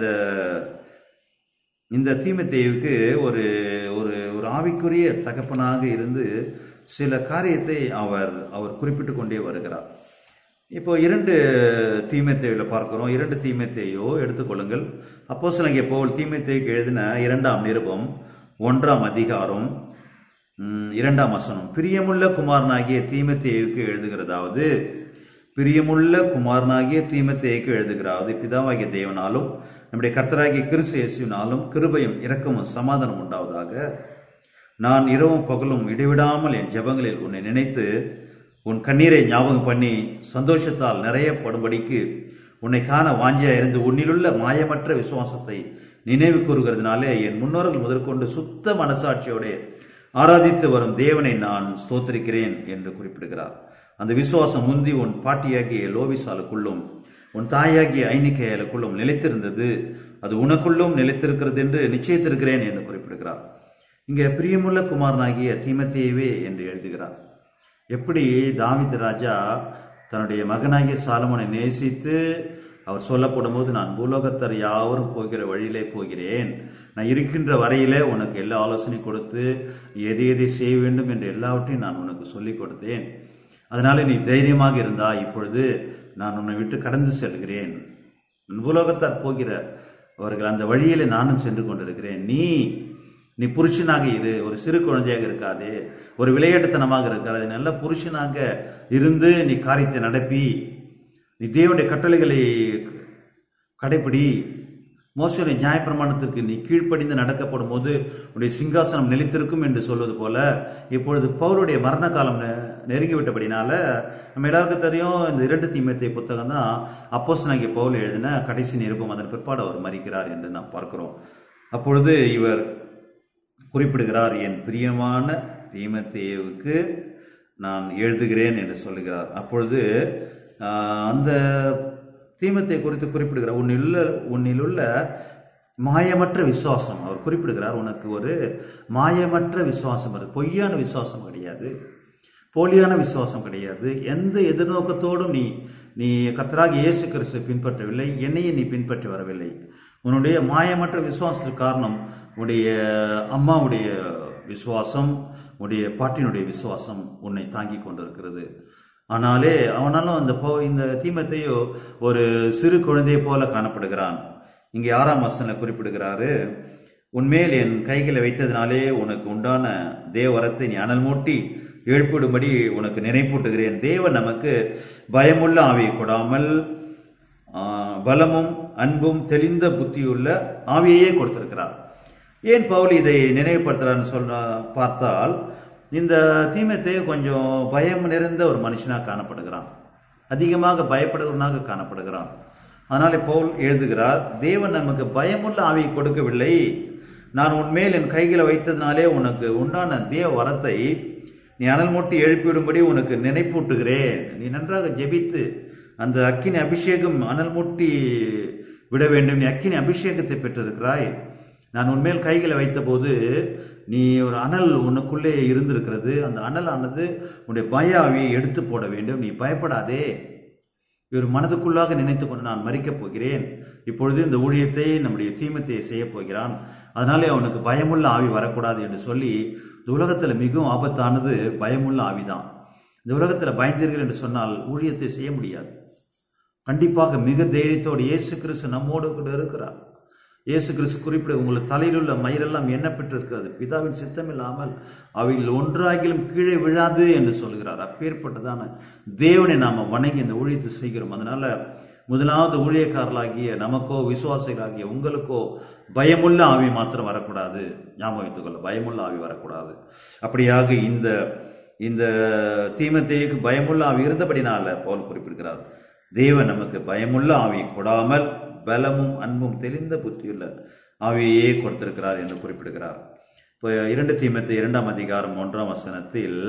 இந்த தீமத்தேவுக்கு ஒரு ஒரு ஒரு ஆவிக்குரிய தகப்பனாக இருந்து சில காரியத்தை அவர் அவர் குறிப்பிட்டு கொண்டே வருகிறார் இப்போ இரண்டு தீமைத்தேவில பார்க்கிறோம் இரண்டு தீமைத்தேயோ எடுத்துக்கொள்ளுங்கள் அப்போ சிலங்க போல் தீமைத்தேய்க்கு எழுதின இரண்டாம் நிருபம் ஒன்றாம் அதிகாரம் ம், இரண்டாம் வசனம் பிரியமுள்ள குமாரனாகிய தீமத்தேயுக்கு எழுதுகிறதாவது பிரியமுள்ள குமாரனாகிய தீமத்தேயுக்கு எழுதுகிறாவது பிதாவாகிய தேவனாலும் நம்முடைய கர்த்தராகிய கிறிஸ்து இயேசுவினாலும் கிருபையும் இரக்கமும் சமாதானம் உண்டாவதாக நான் இரவும் பகலும் இடைவிடாமல் என் ஜெபங்களில் உன்னை நினைத்து உன் கண்ணீரை ஞாபகம் பண்ணி சந்தோஷத்தால் நிறையப்படும்படிக்கு உன்னை காண வாஞ்சியா இருந்து உன்னிலுள்ள மாயமற்ற விசுவாசத்தை நினைவு கூறுகிறதுனாலே என் முன்னோர்கள் முதற்கொண்டு சுத்த மனசாட்சியோட ஆராதித்து வரும் தேவனை நான் ஸ்தோத்திரிக்கிறேன் என்று குறிப்பிடுகிறார் அந்த விசுவாசம் முந்தி உன் பாட்டியாகிய லோவிசாலுக்குள்ளும் உன் தாயாகிய ஐனிக்கையாலுக்குள்ளும் நிலைத்திருந்தது அது உனக்குள்ளும் நிலைத்திருக்கிறது என்று நிச்சயித்திருக்கிறேன் என்று குறிப்பிடுகிறார் இங்கே பிரியமுள்ள குமாரனாகிய தீமத்தேவே என்று எழுதுகிறார் எப்படி தாவீது ராஜா தன்னுடைய மகனாகிய சாலமோனை நேசித்து அவர் சொல்லப்படும் போது நான் பூலோகத்தர் யாவரும் போகிற வழியிலே போகிறேன் நான் இருக்கின்ற வரையிலே உனக்கு எல்லா ஆலோசனை கொடுத்து எதை எதை செய்ய வேண்டும் என்று எல்லாவற்றையும் நான் உனக்கு சொல்லிக் கொடுத்தேன் அதனால நீ தைரியமாக இருந்தா இப்பொழுது நான் உன்னை விட்டு கடந்து செல்கிறேன் பூலோகத்தார் போகிற அவர்கள் அந்த வழியிலே நானும் சென்று கொண்டிருக்கிறேன் நீ நீ புருஷனாக இரு ஒரு சிறு குழந்தையாக இருக்காதே ஒரு விளையாட்டுத்தனமாக இருக்காது நல்ல புருஷனாக இருந்து நீ காரியத்தை நடப்பி நீ தேவனுடைய கட்டளைகளை கடைப்பிடி மோசடி நியாயப்பிரமாணத்திற்கு நீ கீழ்ப்படிந்து நடக்கப்படும் போது உன்னுடைய சிங்காசனம் நிலைத்திருக்கும் என்று சொல்வது போல இப்பொழுது பவுலுடைய மரண காலம் நெ- நெருங்கிவிட்டபடினால நம்ம எல்லாருக்கும் தெரியும் இந்த இரண்டு தீமத்தை புத்தகம் தான் அப்போஸ்தலனாகிய பவுல் எழுதின கடைசி நிருபம் அதன் பிற்பாடு அவர் மறிக்கிறார் என்று நாம் பார்க்கிறோம் அப்பொழுது இவர் குறிப்பிடுகிறார் என் பிரியமான தீமத்தேவுக்கு நான் எழுதுகிறேன் என்று சொல்லுகிறார் அப்பொழுது ஆஹ், அந்த தீமத்தை குறித்து குறிப்பிடுகிறார் உன்னிலுள்ள உன்னிலுள்ள மாயமற்ற விசுவாசம் அவர் குறிப்பிடுகிறார் உனக்கு ஒரு மாயமற்ற விசுவாசம் இருக்கு பொய்யான விசுவாசம் கிடையாது போலியான விசுவாசம் கிடையாது எந்த எதிர்நோக்கத்தோடும் நீ நீ கர்த்தராக இயேசு கிறிஸ்து பின்பற்றவில்லை என்னையும் நீ பின்பற்றி வரவில்லை உன்னுடைய மாயமற்ற விசுவாசத்துக்கு காரணம் உன்னுடைய அம்மாவுடைய விசுவாசம் உன்னுடைய பாட்டினுடைய விசுவாசம் உன்னை தாங்கி கொண்டிருக்கிறது ஆனாலே அவனாலும் அந்த போ இந்த தீமத்தையோ ஒரு சிறு குழந்தையை போல காணப்படுகிறான் இங்கே ஆறாம் வசன குறிப்பிடுகிறாரு உன்மேல் என் கைகளை வைத்ததினாலே உனக்கு உண்டான தேவரத்தை நீ அனல் மூட்டி எழுப்பிடும்படி உனக்கு நினைப்பூட்டுகிறேன் தேவன் நமக்கு பயமுள்ள ஆவியை கொடாமல் ஆ, பலமும் அன்பும் தெளிந்த புத்தியுள்ள ஆவியையே கொடுத்திருக்கிறார் ஏன் பவுல் இதை நினைவுபடுத்துறான்னு சொல்ற பார்த்தால் இந்த தீமத்தை கொஞ்சம் பயம் நிறைந்த ஒரு மனுஷனாக காணப்படுகிறான் அதிகமாக பயப்படுகிறவனாக காணப்படுகிறான் அதனாலே பவுல் எழுதுகிறார் தேவன் நமக்கு பயமுள்ள ஆவியை கொடுக்கவில்லை நான் உன்மேல் என் கைகளை வைத்ததினாலே உனக்கு உண்டான தேவ வரத்தை நீ அனல் மூட்டி எழுப்பிவிடும்படி உனக்கு நினைப்பூட்டுகிறேன் நீ நன்றாக ஜெபித்து அந்த அக்கினி அபிஷேகம் அனல் மூட்டி விட வேண்டும் நீ அக்கினி அபிஷேகத்தை பெற்றிருக்கிறாய் நான் உன்மேல் கைகளை வைத்தபோது நீ ஒரு அனல் உனக்குள்ளே இருந்திருக்கிறது அந்த அனலானது உன்னுடைய பய ஆவியை எடுத்து போட வேண்டும் நீ பயப்படாதே இவர் மனதுக்குள்ளாக நினைத்து கொண்டு நான் மறிக்கப் போகிறேன் இப்பொழுது இந்த ஊழியத்தை நம்முடைய தீமத்தை செய்ய போகிறான் அதனாலே அவனுக்கு பயமுள்ள ஆவி வரக்கூடாது என்று சொல்லி இந்த உலகத்துல மிகவும் ஆபத்தானது பயமுள்ள ஆவிதான் இந்த உலகத்துல பயந்தீர்கள் என்று சொன்னால் ஊழியத்தை செய்ய முடியாது கண்டிப்பாக மிக தைரியத்தோடு இயேசு கிறிஸ்து நம்மோடு கூட இருக்கிறார் இயேசு கிறிஸ்து குறிப்பிட உங்கள் தலையில் உள்ள மயிரெல்லாம் எண்ணப்பட்டு இருக்கிறது பிதாவின் சித்தம் இல்லாமல் அவைகள் ஒன்றாகிலும் கீழே விழாது என்று சொல்கிறார் அப்பேற்பட்டதான தேவனை நாம வணங்கி இந்த ஊழியத்தை செய்கிறோம் அதனால முதலாவது ஊழியக்காரர்களாகிய நமக்கோ விசுவாசிகளாகிய உங்களுக்கோ பயமுள்ள ஆவி மாத்திரம் வரக்கூடாது ஞாபகம் வைத்துக் கொள்ள பயமுள்ள ஆவி வரக்கூடாது அப்படியாக இந்த இந்த தீமத்தேயுக்கு பயமுள்ள ஆவி இருந்தபடினால பவுல் குறிப்பிடுகிறார் தேவன் நமக்கு பயமுள்ள ஆவி கொடாமல் பலமும் அன்பும் தெளிந்த புத்தியுள்ள ஆவியே கொடுத்திருக்கிறார் என்று குறிப்பிடுகிறார் இப்போ இரண்டு தீமத்தை இரண்டாம் அதிகாரம் ஒன்றாம் வசனத்தில்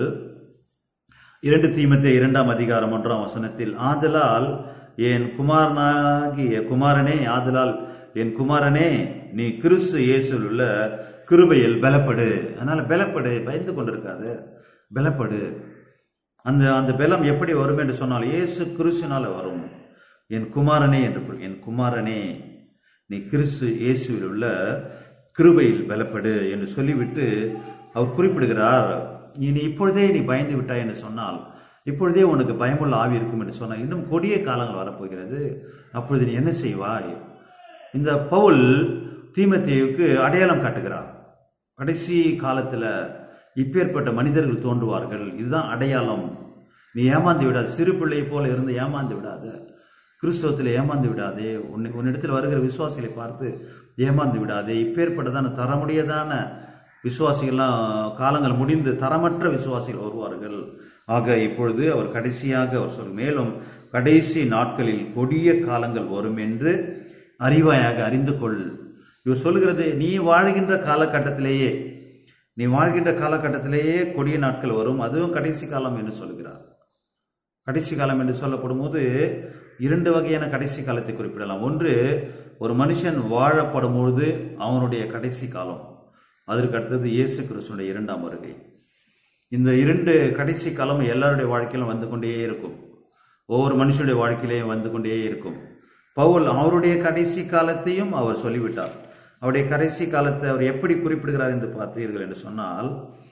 இரண்டு தீமத்தை இரண்டாம் அதிகாரம் ஒன்றாம் வசனத்தில் ஆதலால் என் குமாரனாகிய குமாரனே ஆதலால் என் குமாரனே நீ கிறிஸ்து இயேசுவில் உள்ள கிருபையில் பலப்படு அதனால பலப்படு பயந்து கொண்டிருக்காது பலப்படு அந்த அந்த பலம் எப்படி வரும் என்று சொன்னால் இயேசு கிறிஸ்துனால வரும் என் குமாரனே என்று குறி- என் குமாரனே நீ கிறிஸ்து இயேசுவில் உள்ள கிருபையில் பலப்படு என்று சொல்லிவிட்டு அவர் குறிப்பிடுகிறார் நீ நீ இப்பொழுதே நீ பயந்து விட்டாய் என்று சொன்னால் இப்பொழுதே உனக்கு பயமுள்ள ஆவி இருக்கும் என்று சொன்னால் இன்னும் கொடிய காலங்கள் வரப்போகிறது அப்பொழுது நீ என்ன செய்வாய் இந்த பவுல் தீமத்தேயுக்கு அடையாளம் காட்டுகிறார் கடைசி காலத்துல இப்பேற்பட்ட மனிதர்கள் தோன்றுவார்கள் இதுதான் அடையாளம் நீ ஏமாந்து விடாது சிறு பிள்ளை போல இருந்து ஏமாந்து விடாத கிறிஸ்தவத்தில் ஏமாந்து விடாதே உன்னை உன்னிடத்தில் வருகிற விசுவாசிகளை பார்த்து ஏமாந்து விடாதே இப்பேற்பட்டதான தரமுடையதான விசுவாசிகள்லாம் காலங்கள் முடிந்து தரமற்ற விசுவாசிகள் வருவார்கள் ஆக இப்பொழுது அவர் கடைசியாக அவர் சொல் மேலும் கடைசி நாட்களில் கொடிய காலங்கள் வரும் என்று அறிவாயாக அறிந்து கொள் இவர் சொல்லுகிறது நீ வாழ்கின்ற காலகட்டத்திலேயே நீ வாழ்கின்ற காலகட்டத்திலேயே கொடிய நாட்கள் வரும் அதுவும் கடைசி காலம் என்று சொல்கிறார் கடைசி காலம் என்று சொல்லப்படும் போது இரண்டு வகையான கடைசி காலத்தை குறிப்பிடலாம் ஒன்று ஒரு மனுஷன் வாழப்படும் பொழுது அவனுடைய கடைசி காலம் அதற்கு அடுத்தது இயேசு கிறிஸ்துடைய இரண்டாம் வருகை இந்த இரண்டு கடைசி காலம் எல்லாருடைய வாழ்க்கையிலும் வந்து கொண்டே இருக்கும் ஒவ்வொரு மனுஷனுடைய வாழ்க்கையிலையும் வந்து கொண்டே இருக்கும் பவுல் அவருடைய கடைசி காலத்தையும் அவர் சொல்லிவிட்டார் அவருடைய கடைசி காலத்தை அவர் எப்படி குறிப்பிடுகிறார் என்று பார்த்தீர்கள் என்று சொன்னால்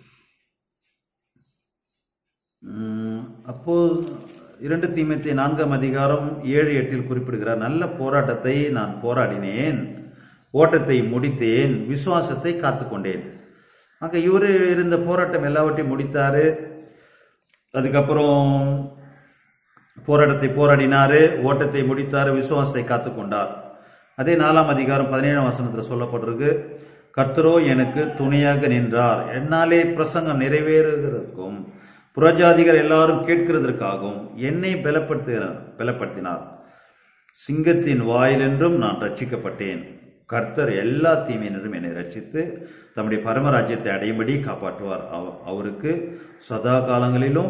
உம், அப்போ இரண்டு தீமத்தை நான்காம் அதிகாரம் ஏழு எட்டில் குறிப்பிடுகிறார் நல்ல போராட்டத்தை நான் போராடினேன் ஓட்டத்தை முடித்தேன் விசுவாசத்தை காத்துக்கொண்டேன் அங்க இவரு இருந்த போராட்டம் எல்லாவற்றையும் முடித்தாரு அதுக்கப்புறம் போராட்டத்தை போராடினாரு ஓட்டத்தை முடித்தாரு விசுவாசத்தை காத்துக்கொண்டார் அதே நாலாம் அதிகாரம் பதினேழாம் வசனத்தில் சொல்லப்பட்டிருக்கு கர்த்தரோ எனக்கு துணையாக நின்றார் என்னாலே பிரசங்கம் நிறைவேறுகிறதுக்கும் புறஜாதிகள் எல்லாரும் கேட்கிறதற்காகவும் என்னை பலப்படுத்துகிறார் பலப்படுத்தினார் சிங்கத்தின் வாயிலென்றும் நான் ரட்சிக்கப்பட்டேன் கர்த்தர் எல்லா தீமையினரும் என்னை ரட்சித்து தம்முடைய பரமராஜ்யத்தை அடையும்படி காப்பாற்றுவார் அவ- அவருக்கு சதா காலங்களிலும்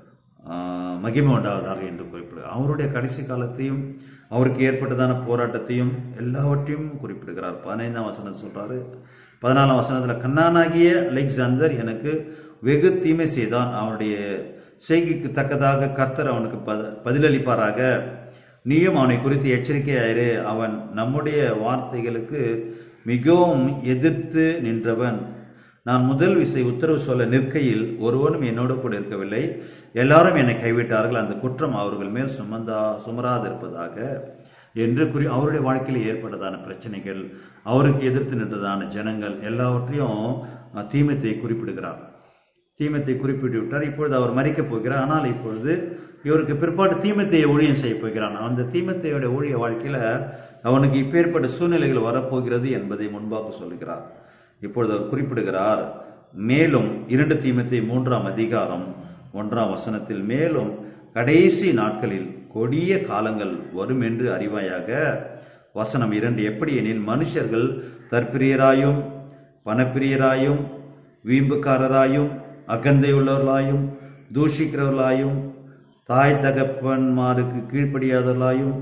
ஆஹ், மகிமை உண்டாவதாக என்று குறிப்பிடு அவருடைய கடைசி காலத்தையும் அவருக்கு ஏற்பட்டதான போராட்டத்தையும் எல்லாவற்றையும் குறிப்பிடுகிறார் பதினைந்தாம் வசனம் சொல்றாரு பதினாலாம் வசனத்துல கண்ணானாகிய அலெக்சாந்தர் எனக்கு வெகு தீமை செய்தான் அவனுடைய செய்கைக்கு தக்கதாக கர்த்தர் அவனுக்கு பத- பதிலளிப்பாராக நீயும் அவனை குறித்து எச்சரிக்கையாயிரு அவன் நம்முடைய வார்த்தைகளுக்கு மிகவும் எதிர்த்து நின்றவன் நான் முதல் விசை உத்தரவு சொல்ல நிற்கையில் ஒருவனும் என்னோடு கூட இருக்கவில்லை எல்லாரும் என்னை கைவிட்டார்கள் அந்த குற்றம் அவர்கள் மேல் சுமந்தா சுமராதிருப்பதாக என்று குறி அவருடைய வாழ்க்கையில் ஏற்பட்டதான பிரச்சனைகள் அவருக்கு எதிர்த்து நின்றதான ஜனங்கள் எல்லாவற்றையும் அஹ், தீமத்தை குறிப்பிடுகிறார் தீமத்தை குறிப்பிட்டு விட்டார் இப்பொழுது அவர் மறிக்கப் போகிறார் ஆனால் இப்பொழுது இவருக்கு பிற்பாடு தீமத்தையை ஊழியம் செய்ய போகிறான் அந்த தீமத்தையோட ஊழிய வாழ்க்கையில அவனுக்கு இப்பேற்பட்ட சூழ்நிலைகள் வரப்போகிறது என்பதை முன்பாக சொல்லுகிறார் இப்பொழுது அவர் குறிப்பிடுகிறார் மேலும் இரண்டு தீமத்தை மூன்றாம் அதிகாரம் ஒன்றாம் வசனத்தில் மேலும் கடைசி நாட்களில் கொடிய காலங்கள் வரும் என்று அறிவாயாக வசனம் இரண்டு எப்படி எனில் மனுஷர்கள் தற்பிரியராயும் பணப்பிரியராயும் வீம்புக்காரராயும் அகந்தையுள்ளவர்களாயும் தூஷிக்கிறவர்களாயும் தாய் தகப்பன்மாருக்கு கீழ்ப்படியாதவர்களாயும்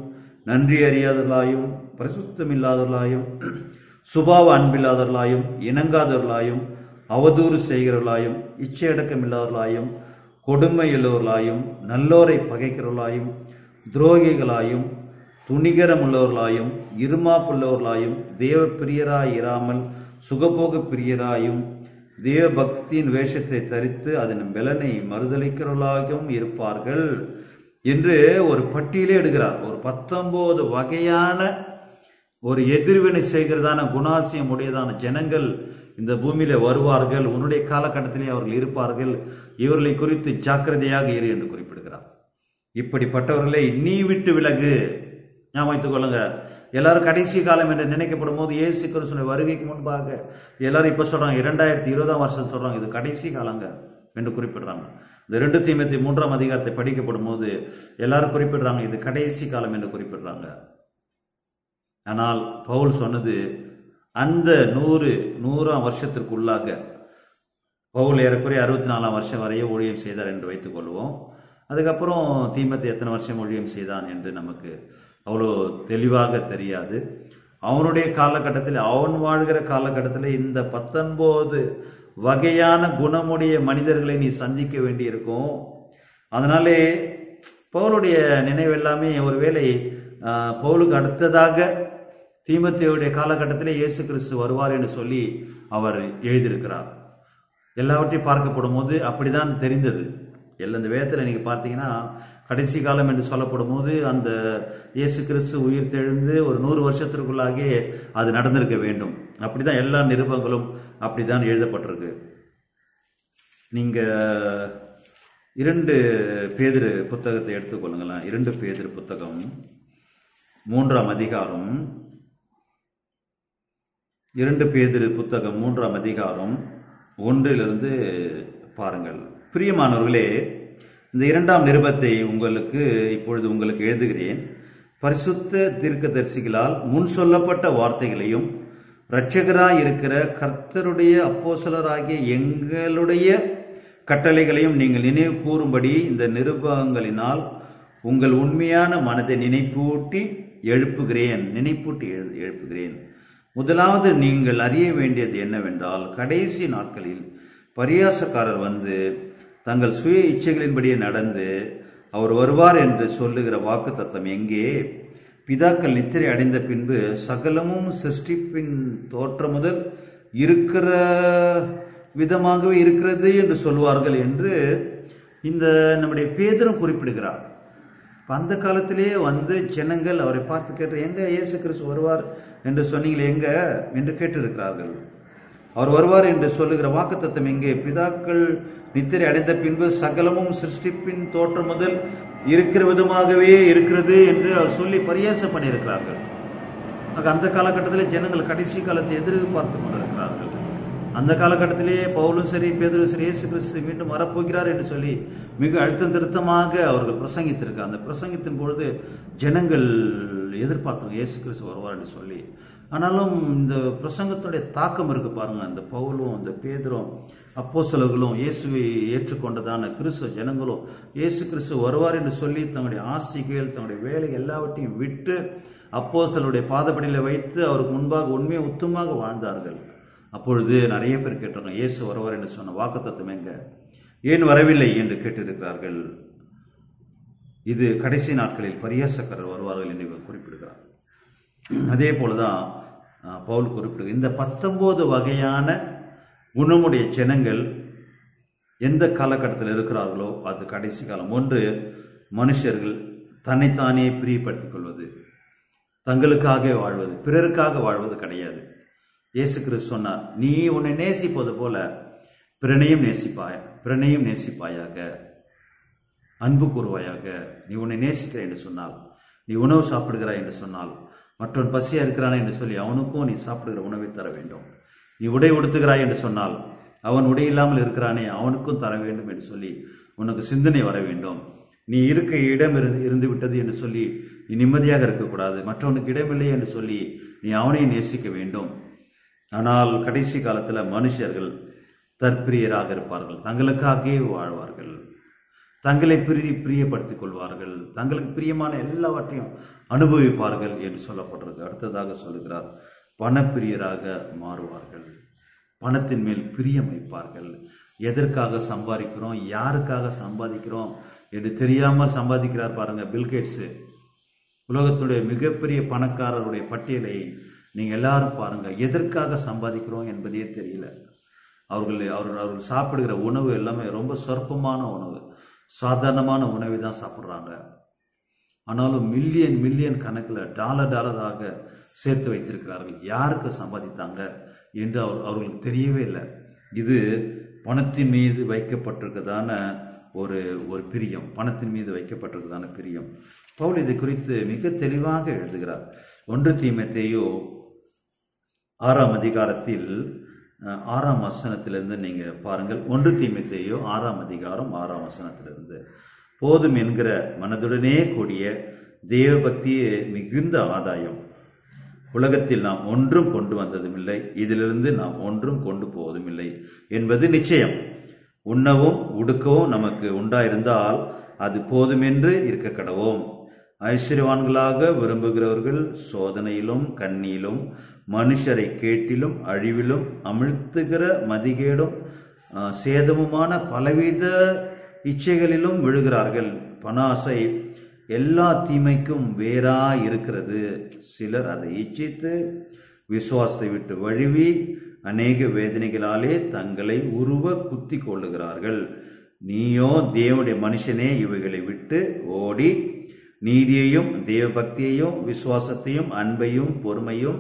நன்றி அறியாதவர்களாயும் பரிசுத்தம் இல்லாதவர்களாயும் சுபாவ அன்பில்லாதவர்களாயும் இணங்காதவர்களாயும் அவதூறு செய்கிறவர்களாயும் இச்சையடக்கம் இல்லாதவர்களாயும் கொடுமையுள்ளவர்களாயும் நல்லோரை பகைக்கிறவர்களாயும் துரோகிகளாயும் துணிகரமுள்ளவர்களாயும் இருமாப்புள்ளவர்களாயும் தேவ பிரியராய் இராமல் சுகபோக பிரியராயும் தேவ பக்தியின் வேஷத்தை தரித்து அதன் பலனை மறுதளிக்கிறவர்களாகவும் இருப்பார்கள் என்று ஒரு பட்டியலே எடுக்கிறார் ஒரு பத்தொன்பது வகையான ஒரு எதிர்வினை செய்கிறதான குணாசியம் உடையதான ஜனங்கள் இந்த பூமியில வருவார்கள் உன்னுடைய காலகட்டத்திலே அவர்கள் இருப்பார்கள் இவர்களை குறித்து ஜாக்கிரதையாக இரு என்று குறிப்பிடுகிறார் இப்படிப்பட்டவர்களை நீ விட்டு விலகு ஞாபகம் வைத்துக் கொள்ளுங்க எல்லாரும் கடைசி காலம் என்று நினைக்கப்படும் போது இயேசு கிறிஸ்துவின் வருகைக்கு முன்பாக எல்லாரும் இப்ப சொல்றாங்க இரண்டாயிரத்தி இருபதாம் வருஷம் சொல்றாங்க இது கடைசி காலங்க என்று குறிப்பிடுறாங்க இந்த ரெண்டு தீமத்தி மூன்றாம் அதிகாரத்தை படிக்கப்படும் போது எல்லாரும் குறிப்பிடுறாங்க இது கடைசி காலம் என்று குறிப்பிடுறாங்க ஆனால் பவுல் சொன்னது அந்த நூறு நூறாம் வருஷத்திற்குள்ளாக பவுல் ஏறக்குறைய அறுபத்தி நாலாம் வருஷம் வரைய ஊழியம் செய்தார் என்று வைத்துக் கொள்வோம் அதுக்கப்புறம் தீமத்தை எத்தனை வருஷம் ஊழியம் செய்தான் என்று நமக்கு அவ்வளோ தெளிவாக தெரியாது அவனுடைய காலகட்டத்தில் அவன் வாழ்கிற காலகட்டத்தில் இந்த பத்தொன்பது வகையான குணமுடைய மனிதர்களை நீ சந்திக்க வேண்டியிருக்கும் அதனாலே பவுலுடைய நினைவு எல்லாமே ஒருவேளை ஆஹ், பவுலுக்கு அடுத்ததாக தீமத்தேயுடைய காலகட்டத்திலே இயேசு கிறிஸ்து வருவார் என்று சொல்லி அவர் எழுதியிருக்கிறார் எல்லாவற்றையும் பார்க்கப்படும் போது அப்படிதான் தெரிந்தது எல்லா இந்த வேதத்தில் நீங்க பார்த்தீங்கன்னா கடைசி காலம் என்று சொல்லப்படும் போது அந்த இயேசு கிறிஸ்து உயிர் தெழுந்து ஒரு நூறு வருஷத்திற்குள்ளாகவே அது நடந்திருக்க வேண்டும் அப்படிதான் எல்லா நிருபங்களும் அப்படிதான் எழுதப்பட்டிருக்கு நீங்க இரண்டு பேதிரு புத்தகத்தை எடுத்துக்கொள்ளுங்களேன் இரண்டு பேதிரு புத்தகம் மூன்றாம் அதிகாரம் இரண்டு பேதிரு புத்தகம் மூன்றாம் அதிகாரம் ஒன்றிலிருந்து பாருங்கள் பிரியமானவர்களே இந்த இரண்டாம் நிருபத்தை உங்களுக்கு இப்பொழுது உங்களுக்கு எழுதுகிறேன் பரிசுத்த தீர்க்கதரிசிகளால் முன் சொல்லப்பட்ட வார்த்தைகளையும் இரட்சகராய் இருக்கிற கர்த்தருடைய அப்போஸ்தலராகிய எங்களுடைய கட்டளைகளையும் நீங்கள் நினைவு கூறும்படி இந்த நிருபங்களினால் உங்கள் உண்மையான மனதை நினைப்பூட்டி எழுப்புகிறேன் நினைப்பூட்டி எழு- எழுப்புகிறேன் முதலாவது நீங்கள் அறிய வேண்டியது என்னவென்றால் கடைசி நாட்களில் பரியாசக்காரர் வந்து தங்கள் சுய இச்சைகளின்படியே நடந்து அவர் வருவார் என்று சொல்லுகிற வாக்குத்தத்தம் எங்கே பிதாக்கள் நித்திரை அடைந்த பின்பு சகலமும் சிருஷ்டிப்பின் தோற்றம் முதல் இருக்கிற விதமாகவே இருக்கிறது என்று சொல்வார்கள் என்று இந்த நம்முடைய பேதரும் குறிப்பிடுகிறார் இப்ப அந்த காலத்திலேயே வந்து ஜனங்கள் அவரை பார்த்து கேட்டு எங்க இயேசு கிறிஸ்து வருவார் என்று சொன்னீங்களே எங்க என்று கேட்டிருக்கிறார்கள் அவர் வருவார் என்று சொல்லுகிற வாக்குத்தத்தம் எங்கே பிதாக்கள் நித்திரை அடைந்த பின்பு சகலமும் சிருஷ்டிப்பின் தோற்றம் முதல் இருக்கிற விதமாகவே இருக்கிறது என்று அவர் சொல்லி பரியாசம் பண்ணியிருக்கிறார்கள் ஆக அந்த காலகட்டத்திலே ஜனங்கள் கடைசி காலத்தை எதிர்பார்த்து கொண்டிருக்கிறார்கள் அந்த காலகட்டத்திலே பவுலும் சரி பேதரும் சரி இயேசு கிறிஸ்து மீண்டும் வரப்போகிறார் என்று சொல்லி மிக அழுத்தம் திருத்தமாக அவர்கள் பிரசங்கித்திருக்காங்க அந்த பிரசங்கித்தின் பொழுது ஜனங்கள் எதிர்பார்த்தாங்க இயேசு கிறிஸ்து வருவார் என்று சொல்லி ஆனாலும் இந்த பிரசங்கத்துடைய தாக்கம் இருக்கு பாருங்க அந்த பவுலும் அந்த பேதரும் அப்போஸ்தலர்களும் இயேசுவை ஏற்றுக்கொண்டதான கிறிஸ்துவ ஜனங்களும் இயேசு கிறிஸ்து வருவார் என்று சொல்லி தங்களுடைய ஆசைகள் தங்களுடைய வேலை எல்லாவற்றையும் விட்டு அப்போஸ்தலருடைய பாதப்படியில வைத்து அவருக்கு முன்பாக உண்மையை உத்தமாக வாழ்ந்தார்கள் அப்பொழுது நிறைய பேர் கேட்டாங்க இயேசு வருவார் என்று சொன்ன வாக்குத்தத்தம் எங்க ஏன் வரவில்லை என்று கேட்டிருக்கிறார்கள் இது கடைசி நாட்களில் பரியாசக்கரர் வருவார்கள் என்று இவர் குறிப்பிடுகிறார் அதே போலதான் அஹ், பவுல் குறிப்பிடுகிறார் இந்த பத்தொன்பது வகையான குணமுடைய ஜனங்கள் எந்த காலகட்டத்தில் இருக்கிறார்களோ அது கடைசி காலம் ஒன்று மனுஷர்கள் தன்னைத்தானே பிரியப்படுத்திக் கொள்வது தங்களுக்காக வாழ்வது பிறருக்காக வாழ்வது கிடையாது இயேசு கிறிஸ்து சொன்னார் நீ உன்னை நேசிப்பது போல பிறனையும் நேசிப்பாய் பிறனையும் நேசிப்பாயாக அன்பு கூறுவாயாக நீ உன்னை நேசிக்கிறாய் என்று சொன்னால் நீ உணவு சாப்பிடுகிறாய் என்று சொன்னால் மற்றவன் பசியா இருக்கிறானே என்று சொல்லி அவனுக்கும் நீ சாப்பிடுகிற உணவை தர வேண்டும் நீ உடை உடுத்துகிறாய் என்று சொன்னால் அவன் உடை இல்லாமல் இருக்கிறானே அவனுக்கும் தர வேண்டும் என்று சொல்லி உனக்கு சிந்தனை வர வேண்டும் நீ இருக்க இடம் இருந்து இருந்து விட்டது என்று சொல்லி நீ நிம்மதியாக இருக்கக்கூடாது மற்றவனுக்கு இடமில்லை என்று சொல்லி நீ அவனை நேசிக்க வேண்டும் ஆனால் கடைசி காலத்துல மனுஷர்கள் தற்பிரியராக இருப்பார்கள் தங்களுக்காகவே வாழ்வார்கள் தங்களை பிரி பிரியப்படுத்திக் கொள்வார்கள் தங்களுக்கு பிரியமான எல்லாவற்றையும் அனுபவிப்பார்கள் என்று சொல்லப்பட்டிருக்கு அடுத்ததாக சொல்லுகிறார் பணப்பிரியராக மாறுவார்கள் பணத்தின் மேல் பிரியம் வைப்பார்கள் எதற்காக சம்பாதிக்கிறோம் யாருக்காக சம்பாதிக்கிறோம் என்று தெரியாமல் சம்பாதிக்கிறார் பாருங்க பில்கேட்ஸு உலகத்துடைய மிகப்பெரிய பணக்காரருடைய பட்டியலை நீங்க எல்லாரும் பாருங்க எதற்காக சம்பாதிக்கிறோம் என்பதே தெரியல அவர்கள் அவர்கள் அவர்கள் சாப்பிடுகிற உணவு எல்லாமே ரொம்ப சொற்பமான உணவு சாதாரணமான உணவை தான் சாப்பிட்றாங்க ஆனாலும் மில்லியன் மில்லியன் கணக்கில் டாலர் டாலராக சேர்த்து வைத்திருக்கிறார்கள் யாருக்கு சம்பாதித்தாங்க என்று அவர் அவர்களுக்கு தெரியவே இல்லை இது பணத்தின் மீது வைக்கப்பட்டிருக்கதான ஒரு ஒரு பிரியம் பணத்தின் மீது வைக்கப்பட்டிருக்கதான பிரியம் பவுல் இது குறித்து மிக தெளிவாக எழுதுகிறார் ஒன்று தீமத்தேயோ ஆறாம் அதிகாரத்தில் அஹ், ஆறாம் வசனத்திலிருந்து நீங்க பாருங்கள் ஒன்று தீமத்தேயோ ஆறாம் அதிகாரம் ஆறாம் வசனத்திலிருந்து போதும் என்கிற மனதுடனே கூடிய தேவபக்தியே மிகுந்த ஆதாயம் உலகத்தில் நாம் ஒன்றும் கொண்டு வந்ததும் இல்லை இதிலிருந்து நாம் ஒன்றும் கொண்டு போவதும் இல்லை என்பது நிச்சயம் உண்ணவும் உடுக்கவும் நமக்கு உண்டாயிருந்தால் அது போதுமென்று இருக்க கடவோம் ஐஸ்வர்யவான்களாக விரும்புகிறவர்கள் சோதனையிலும் கண்ணியிலும் மனுஷரை கேட்டிலும் அழிவிலும் அமிழ்த்துகிற மதிகேடும் ஆஹ், சேதமுமான பலவித இச்சைகளிலும் விழுகிறார்கள் பணாசை எல்லா தீமைக்கும் வேறா இருக்கிறது சிலர் அதை இச்சித்து விசுவாசத்தை விட்டு வழுவி அநேக வேதனைகளாலே தங்களை உருவ குத்தி கொள்ளுகிறார்கள் நீயோ தேவனுடைய மனுஷனே இவைகளை விட்டு ஓடி நீதியையும் தேவபக்தியையும் விசுவாசத்தையும் அன்பையும் பொறுமையும்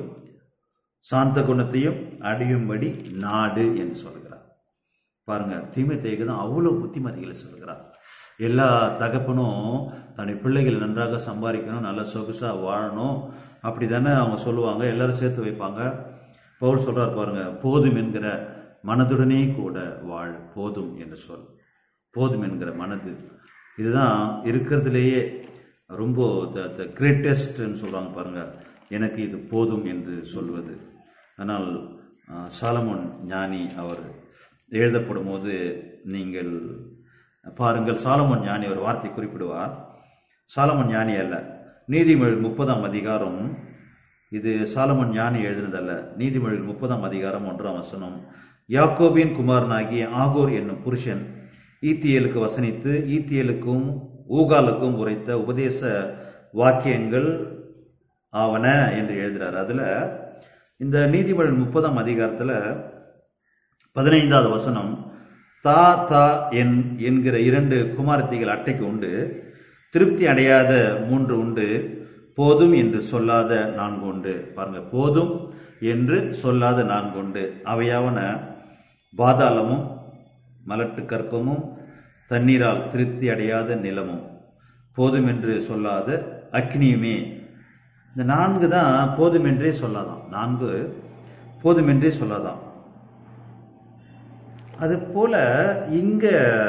சாந்த குணத்தையும் அடையும்படி நாடு என்று சொல்கிறார் பாருங்க தீமைத்தேக்கு தான் அவ்வளோ புத்திமதிகளை சொல்கிறார் எல்லா தகப்பனும் தன்னுடைய பிள்ளைகள் நன்றாக சம்பாதிக்கணும் நல்ல சொகுசா வாழணும் அப்படி தானே அவங்க சொல்லுவாங்க எல்லாரும் சேர்த்து வைப்பாங்க பவுல் சொல்றார் பாருங்க போதும் என்கிற மனதுடனே கூட வாழ் போதும் என்று சொல் போதும் என்கிற மனது இதுதான் இருக்கிறதுலேயே ரொம்ப த த கிரேட்டஸ்ட்னு சொல்றாங்க பாருங்க எனக்கு இது போதும் என்று சொல்வது ஆனால் ஆஹ், சாலமோன் ஞானி அவர் எழுதப்படும் போது நீங்கள் பாருங்கள் சாலமோன் ஞானி ஒரு வார்த்தை குறிப்பிடுவார் சாலமோன் ஞானி அல்ல நீதிமொழி முப்பதாம் அதிகாரம் இது சாலமோன் ஞானி எழுதினதல்ல நீதிமொழி முப்பதாம் அதிகாரம் ஒன்றாம் வசனம் யாக்கோபின் குமாரனாகிய ஆகோர் என்னும் புருஷன் ஈத்தியலுக்கு வசனித்து ஈத்தியலுக்கும் ஊகாலுக்கும் உரைத்த உபதேச வாக்கியங்கள் ஆவன என்று எழுதுறார் அதுல இந்த நீதிமொழி முப்பதாம் அதிகாரத்துல பதினைந்தாவது வசனம் தா தா என் என்கிற இரண்டு குமாரத்திகள் அட்டைக்கு உண்டு திருப்தி அடையாத மூன்று உண்டு போதும் என்று சொல்லாத நான்கு உண்டு பாருங்க போதும் என்று சொல்லாத நான்கு உண்டு அவையாவன பாதாளமும் மலட்டு கற்பமும் தண்ணீரால் திருப்தி அடையாத நிலமும் போதும் என்று சொல்லாத அக்னியுமே இந்த நான்கு தான் போதுமென்றே சொல்லாதாம் நான்கு போதுமென்றே சொல்லாதாம் அது போல இங்க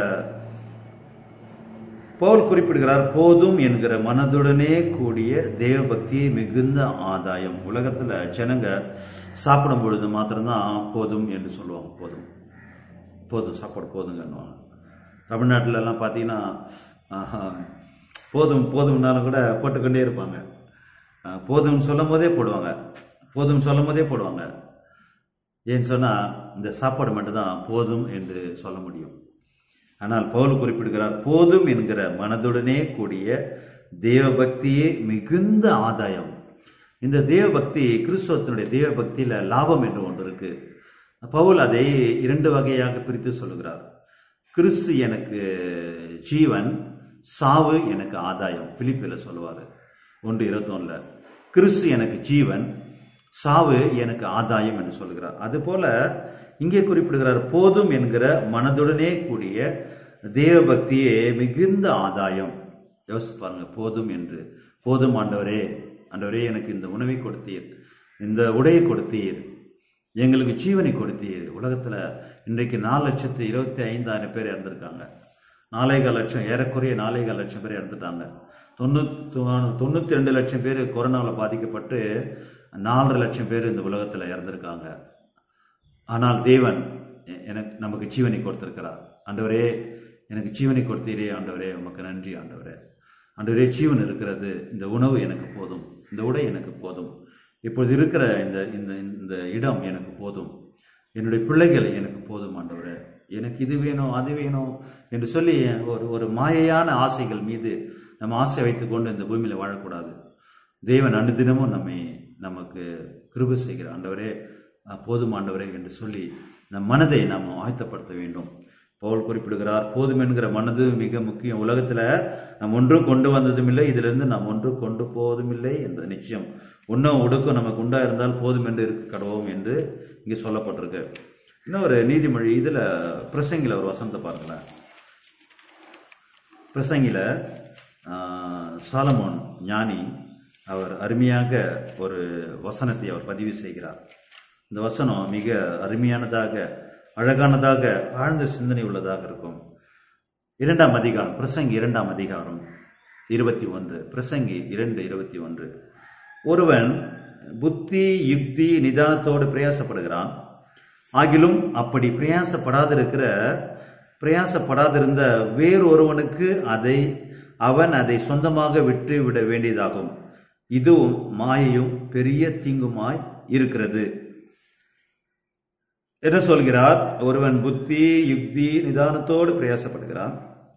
பவுல் குறிப்பிடுகிறார் போதும் என்கிற மனதுடனே கூடிய தேவபக்தியை மிகுந்த ஆதாயம் உலகத்துல ஜனங்க சாப்பிடும் பொழுது மாத்திரம்தான் போதும் என்று சொல்லுவாங்க போதும் போதும் சாப்பாடு போதுங்கன்னுவாங்க தமிழ்நாட்டுல எல்லாம் பார்த்தீங்கன்னா ஆஹா, போதும் போதும்னாலும் கூட போட்டுக்கொண்டே இருப்பாங்க ஆஹ், போதும் சொல்லும் போதே போடுவாங்க போதும் சொல்லும் போதே போடுவாங்க ஏன்னு சொன்னா இந்த சாப்பாடு மட்டும்தான் போதும் என்று சொல்ல முடியும் ஆனால் பவுல் குறிப்பிடுகிறார் போதும் என்கிற மனதுடனே கூடிய தேவபக்தியே மிகுந்த ஆதாயம் இந்த தேவபக்தி கிறிஸ்துவத்தினுடைய தேவபக்தியில லாபம் என்று ஒன்று இருக்கு பவுல் அதை இரண்டு வகையாக பிரித்து சொல்லுகிறார் கிறிஸ்து எனக்கு ஜீவன் சாவு எனக்கு ஆதாயம் பிலிப்பில் சொல்லுவார் ஒன்று இருபத்தொன்னுல கிறிஸ்து எனக்கு ஜீவன் சாவு எனக்கு ஆதாயம் என்று சொல்கிறார் அதுபோல இங்கே குறிப்பிடுகிறார் போதும் என்கிற மனதுடனே கூடிய தேவபக்தியே மிகுந்த ஆதாயம் யோசிச்சு பாருங்க போதும் என்று போதும் ஆண்டவரே ஆண்டவரே எனக்கு இந்த உணவை கொடுத்தீர் இந்த உடையை கொடுத்தீர் எங்களுக்கு ஜீவனை கொடுத்தீர் உலகத்துல இன்றைக்கு நாலு லட்சத்து இருபத்தி ஐந்தாயிரம் பேர் இறந்திருக்காங்க நாலேகால் லட்சம் ஏறக்குறைய நாலேகால் லட்சம் பேர் இறந்துட்டாங்க தொண்ணூத்தி தொண்ணூத்தி ரெண்டு லட்சம் பேர் கொரோனாவில் பாதிக்கப்பட்டு நாலரை லட்சம் பேர் இந்த உலகத்துல இறந்திருக்காங்க ஆனால் தேவன் எ- எனக்கு நமக்கு ஜீவனை கொடுத்திருக்கிறார் ஆண்டவரே எனக்கு ஜீவனை கொடுத்தீரே ஆண்டவரே உமக்கு நன்றி ஆண்டவரே ஆண்டவரே ஜீவன் இருக்கிறது இந்த உணவு எனக்கு போதும் இந்த உடை எனக்கு போதும் இப்பொழுது இருக்கிற இந்த இந்த இந்த இடம் எனக்கு போதும் என்னுடைய பிள்ளைகள் எனக்கு போதும் ஆண்டவரே எனக்கு இது வேணும் அது வேணும் என்று சொல்லி ஒரு ஒரு மாயையான ஆசைகள் மீது நம்ம ஆசை வைத்துக்கொண்டு இந்த பூமியில் வாழக்கூடாது தேவன் அனுதினமும் நம்மை நமக்கு கிருபை செய்கிற ஆண்டவரே அஹ், போதும் ஆண்டவரே என்று சொல்லி நம் மனதை நாம் ஆயத்தப்படுத்த வேண்டும் பவுல் குறிப்பிடுகிறார் போதும் என்கிற மனது மிக முக்கியம் உலகத்துல நாம் ஒன்றும் கொண்டு வந்ததும் இல்லை இதிலிருந்து நாம் ஒன்றும் கொண்டு போவதும் இல்லை என்பது நிச்சயம் உண்ணும் உடுக்கும் நமக்கு உண்டா இருந்தால் போதும் என்று இருக்க கடவோம் என்று இங்கே சொல்லப்பட்டிருக்கு இன்னொரு நீதிமொழி இதுல பிரசங்கில ஒரு வசனத்தை பார்க்கலாம் பிரசங்கில ஆஹ், சாலமோன் ஞானி அவர் அருமையாக ஒரு வசனத்தை அவர் பதிவு செய்கிறார் இந்த வசனம் மிக அருமையானதாக அழகானதாக ஆழ்ந்த சிந்தனை உள்ளதாக இருக்கும் இரண்டாம் அதிகாரம் பிரசங்கி இரண்டாம் அதிகாரம் இருபத்தி ஒன்று பிரசங்கி இரண்டு இருபத்தி ஒன்று ஒருவன் புத்தி யுக்தி நிதானத்தோடு பிரயாசப்படுகிறான் ஆகிலும் அப்படி பிரயாசப்படாதிருக்கிற பிரயாசப்படாதிருந்த வேறொருவனுக்கு அதை அவன் அதை சொந்தமாக விட்டு விட வேண்டியதாகும் இதுவும் மாயையும் பெரிய தீங்குமாய் இருக்கிறது என்ன சொல்கிறார் ஒருவன் புத்தி யுக்தி நிதானத்தோடு பிரயாசப்படுகிறான்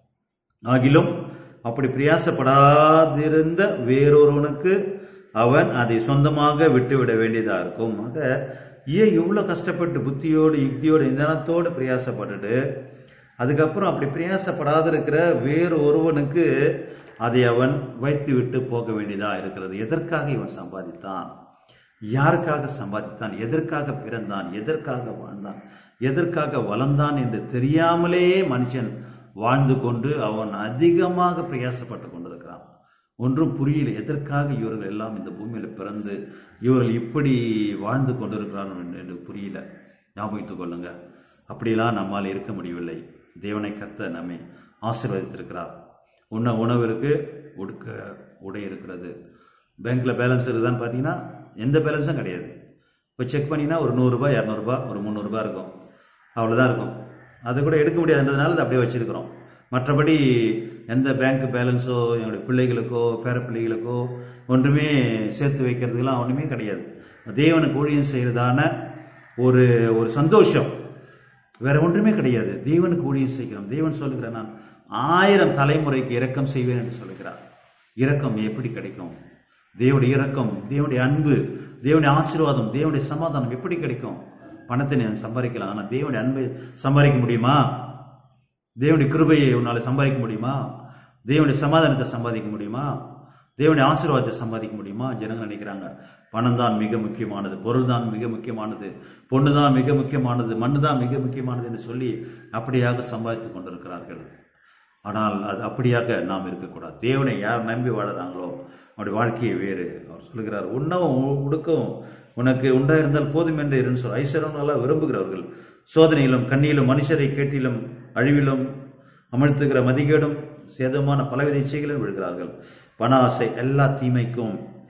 ஆகிலும் அப்படி பிரயாசப்படாதிருந்த வேறொருவனுக்கு அவன் அதை சொந்தமாக விட்டுவிட வேண்டியதா இருக்கும் ஆக ஏன் இவ்வளவு கஷ்டப்பட்டு புத்தியோடு யுக்தியோடு நிதானத்தோடு பிரயாசப்பட்டுட்டு அதுக்கப்புறம் அப்படி பிரயாசப்படாதிருக்கிற வேறு ஒருவனுக்கு அதை அவன் வைத்து விட்டு போக வேண்டியதா இருக்கிறது எதற்காக இவன் சம்பாதித்தான் யாருக்காக சம்பாதித்தான் எதற்காக பிறந்தான் எதற்காக வாழ்ந்தான் எதற்காக வளர்ந்தான் என்று தெரியாமலேயே மனுஷன் வாழ்ந்து கொண்டு அவன் அதிகமாக பிரயாசப்பட்டு கொண்டிருக்கிறான் ஒன்றும் புரியல எதற்காக இவர்கள் எல்லாம் இந்த பூமியில பிறந்து இவர்கள் இப்படி வாழ்ந்து கொண்டிருக்கிறார்கள் என்று- என்று புரியல ஞாபகித்துக் கொள்ளுங்க அப்படியெல்லாம் நம்மால் இருக்க முடியவில்லை தேவனை கர்த்த நம்மை ஆசீர்வதித்திருக்கிறார் உண்ண உணவு இருக்கு உடுக்க உடை இருக்கிறது பேங்க்ல பேலன்ஸ் இருக்குதான்னு பார்த்தீங்கன்னா எந்த பேலன்ஸும் கிடையாது இப்போ செக் பண்ணினா ஒரு நூறுரூபா இரநூறுபா ஒரு முந்நூறுபா இருக்கும் அவ்வளோதான் இருக்கும் அதை கூட எடுக்க முடியாதுன்றதுனால அதை அப்படியே வச்சிருக்கிறோம் மற்றபடி எந்த பேங்க் பேலன்ஸோ என்னுடைய பிள்ளைகளுக்கோ பேர பிள்ளைகளுக்கோ ஒன்றுமே சேர்த்து வைக்கிறதுக்கெல்லாம் ஒன்றுமே கிடையாது தேவனுக்கு ஊழியம் செய்கிறதான ஒரு ஒரு சந்தோஷம் வேற ஒன்றுமே கிடையாது தேவனுக்கு ஊழியம் செய்கிறோம் தேவன் சொல்லுகிறார் நான் ஆயிரம் தலைமுறைக்கு இரக்கம் செய்வேன் என்று சொல்லுகிறார் இரக்கம் எப்படி கிடைக்கும் தேவனுடைய இரக்கம் தேவனுடைய அன்பு தேவனுடைய ஆசீர்வாதம் தேவனுடைய சமாதானம் எப்படி கிடைக்கும் பணத்தை நீ சம்பாதிக்கலாம் ஆனால் தேவனுடைய அன்பை சம்பாதிக்க முடியுமா தேவனுடைய கிருபையை உன்னால சம்பாதிக்க முடியுமா தேவனுடைய சமாதானத்தை சம்பாதிக்க முடியுமா தேவனுடைய ஆசீர்வாதத்தை சம்பாதிக்க முடியுமா ஜனங்க நினைக்கிறாங்க பணம் தான் மிக முக்கியமானது பொருள் தான் மிக முக்கியமானது பொண்ணு தான் மிக முக்கியமானது மண்ணு தான் மிக முக்கியமானது என்று சொல்லி அப்படியாக சம்பாதித்துக் கொண்டிருக்கிறார்கள் ஆனால் அது அப்படியாக நாம் இருக்கக்கூடாது தேவனை யார் நம்பி வாழறாங்களோ அவருடைய வாழ்க்கையை வேறு அவர் சொல்கிறார் உண்ணவும் உ- உடுக்கவும் உனக்கு உண்டாயிருந்தால் போதும் என்று இருன்னு சொல் ஐஸ்வர்யங்களெல்லாம் விரும்புகிறவர்கள் சோதனையிலும் கண்ணியிலும் மனுஷரை கேட்டிலும் அழிவிலும் அமழ்த்துகிற மதிகேடும் சேதமான பலவித இச்சைகளும் விழுகிறார்கள் பண ஆசை எல்லா தீமைக்கும்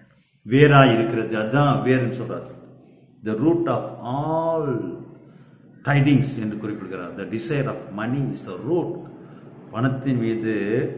வேறாய் இருக்கிறது அதுதான் வேறுன்னு சொல்றார் the root of all tidings என்று குறிப்பிடுகிறார் the desire of money is the root பணத்தின் மீது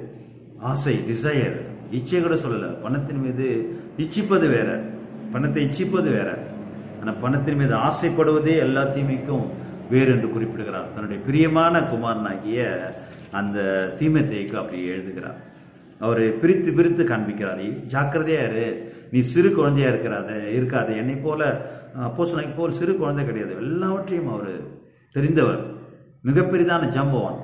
ஆசை டிசையர் இச்சை கூட சொல்லல பணத்தின் மீது இச்சிப்பது வேற பணத்தை இச்சிப்பது வேற ஆனா பணத்தின் மீது ஆசைப்படுவதே எல்லா தீமைக்கும் வேறு என்று குறிப்பிடுகிறார் தன்னுடைய பிரியமான குமாரனாகிய அந்த தீமத்தைக்கு அப்படி எழுதுகிறார் அவர் பிரித்து பிரித்து காண்பிக்கிறார் ஜாக்கிரதையா இரு நீ சிறு குழந்தையா இருக்கிறாத இருக்காது என்னை போல அப்போஸ்தலனை போல் சிறு குழந்தை கிடையாது எல்லாவற்றையும் அவர் தெரிந்தவர் மிகப்பெரிதான ஜம்பவான்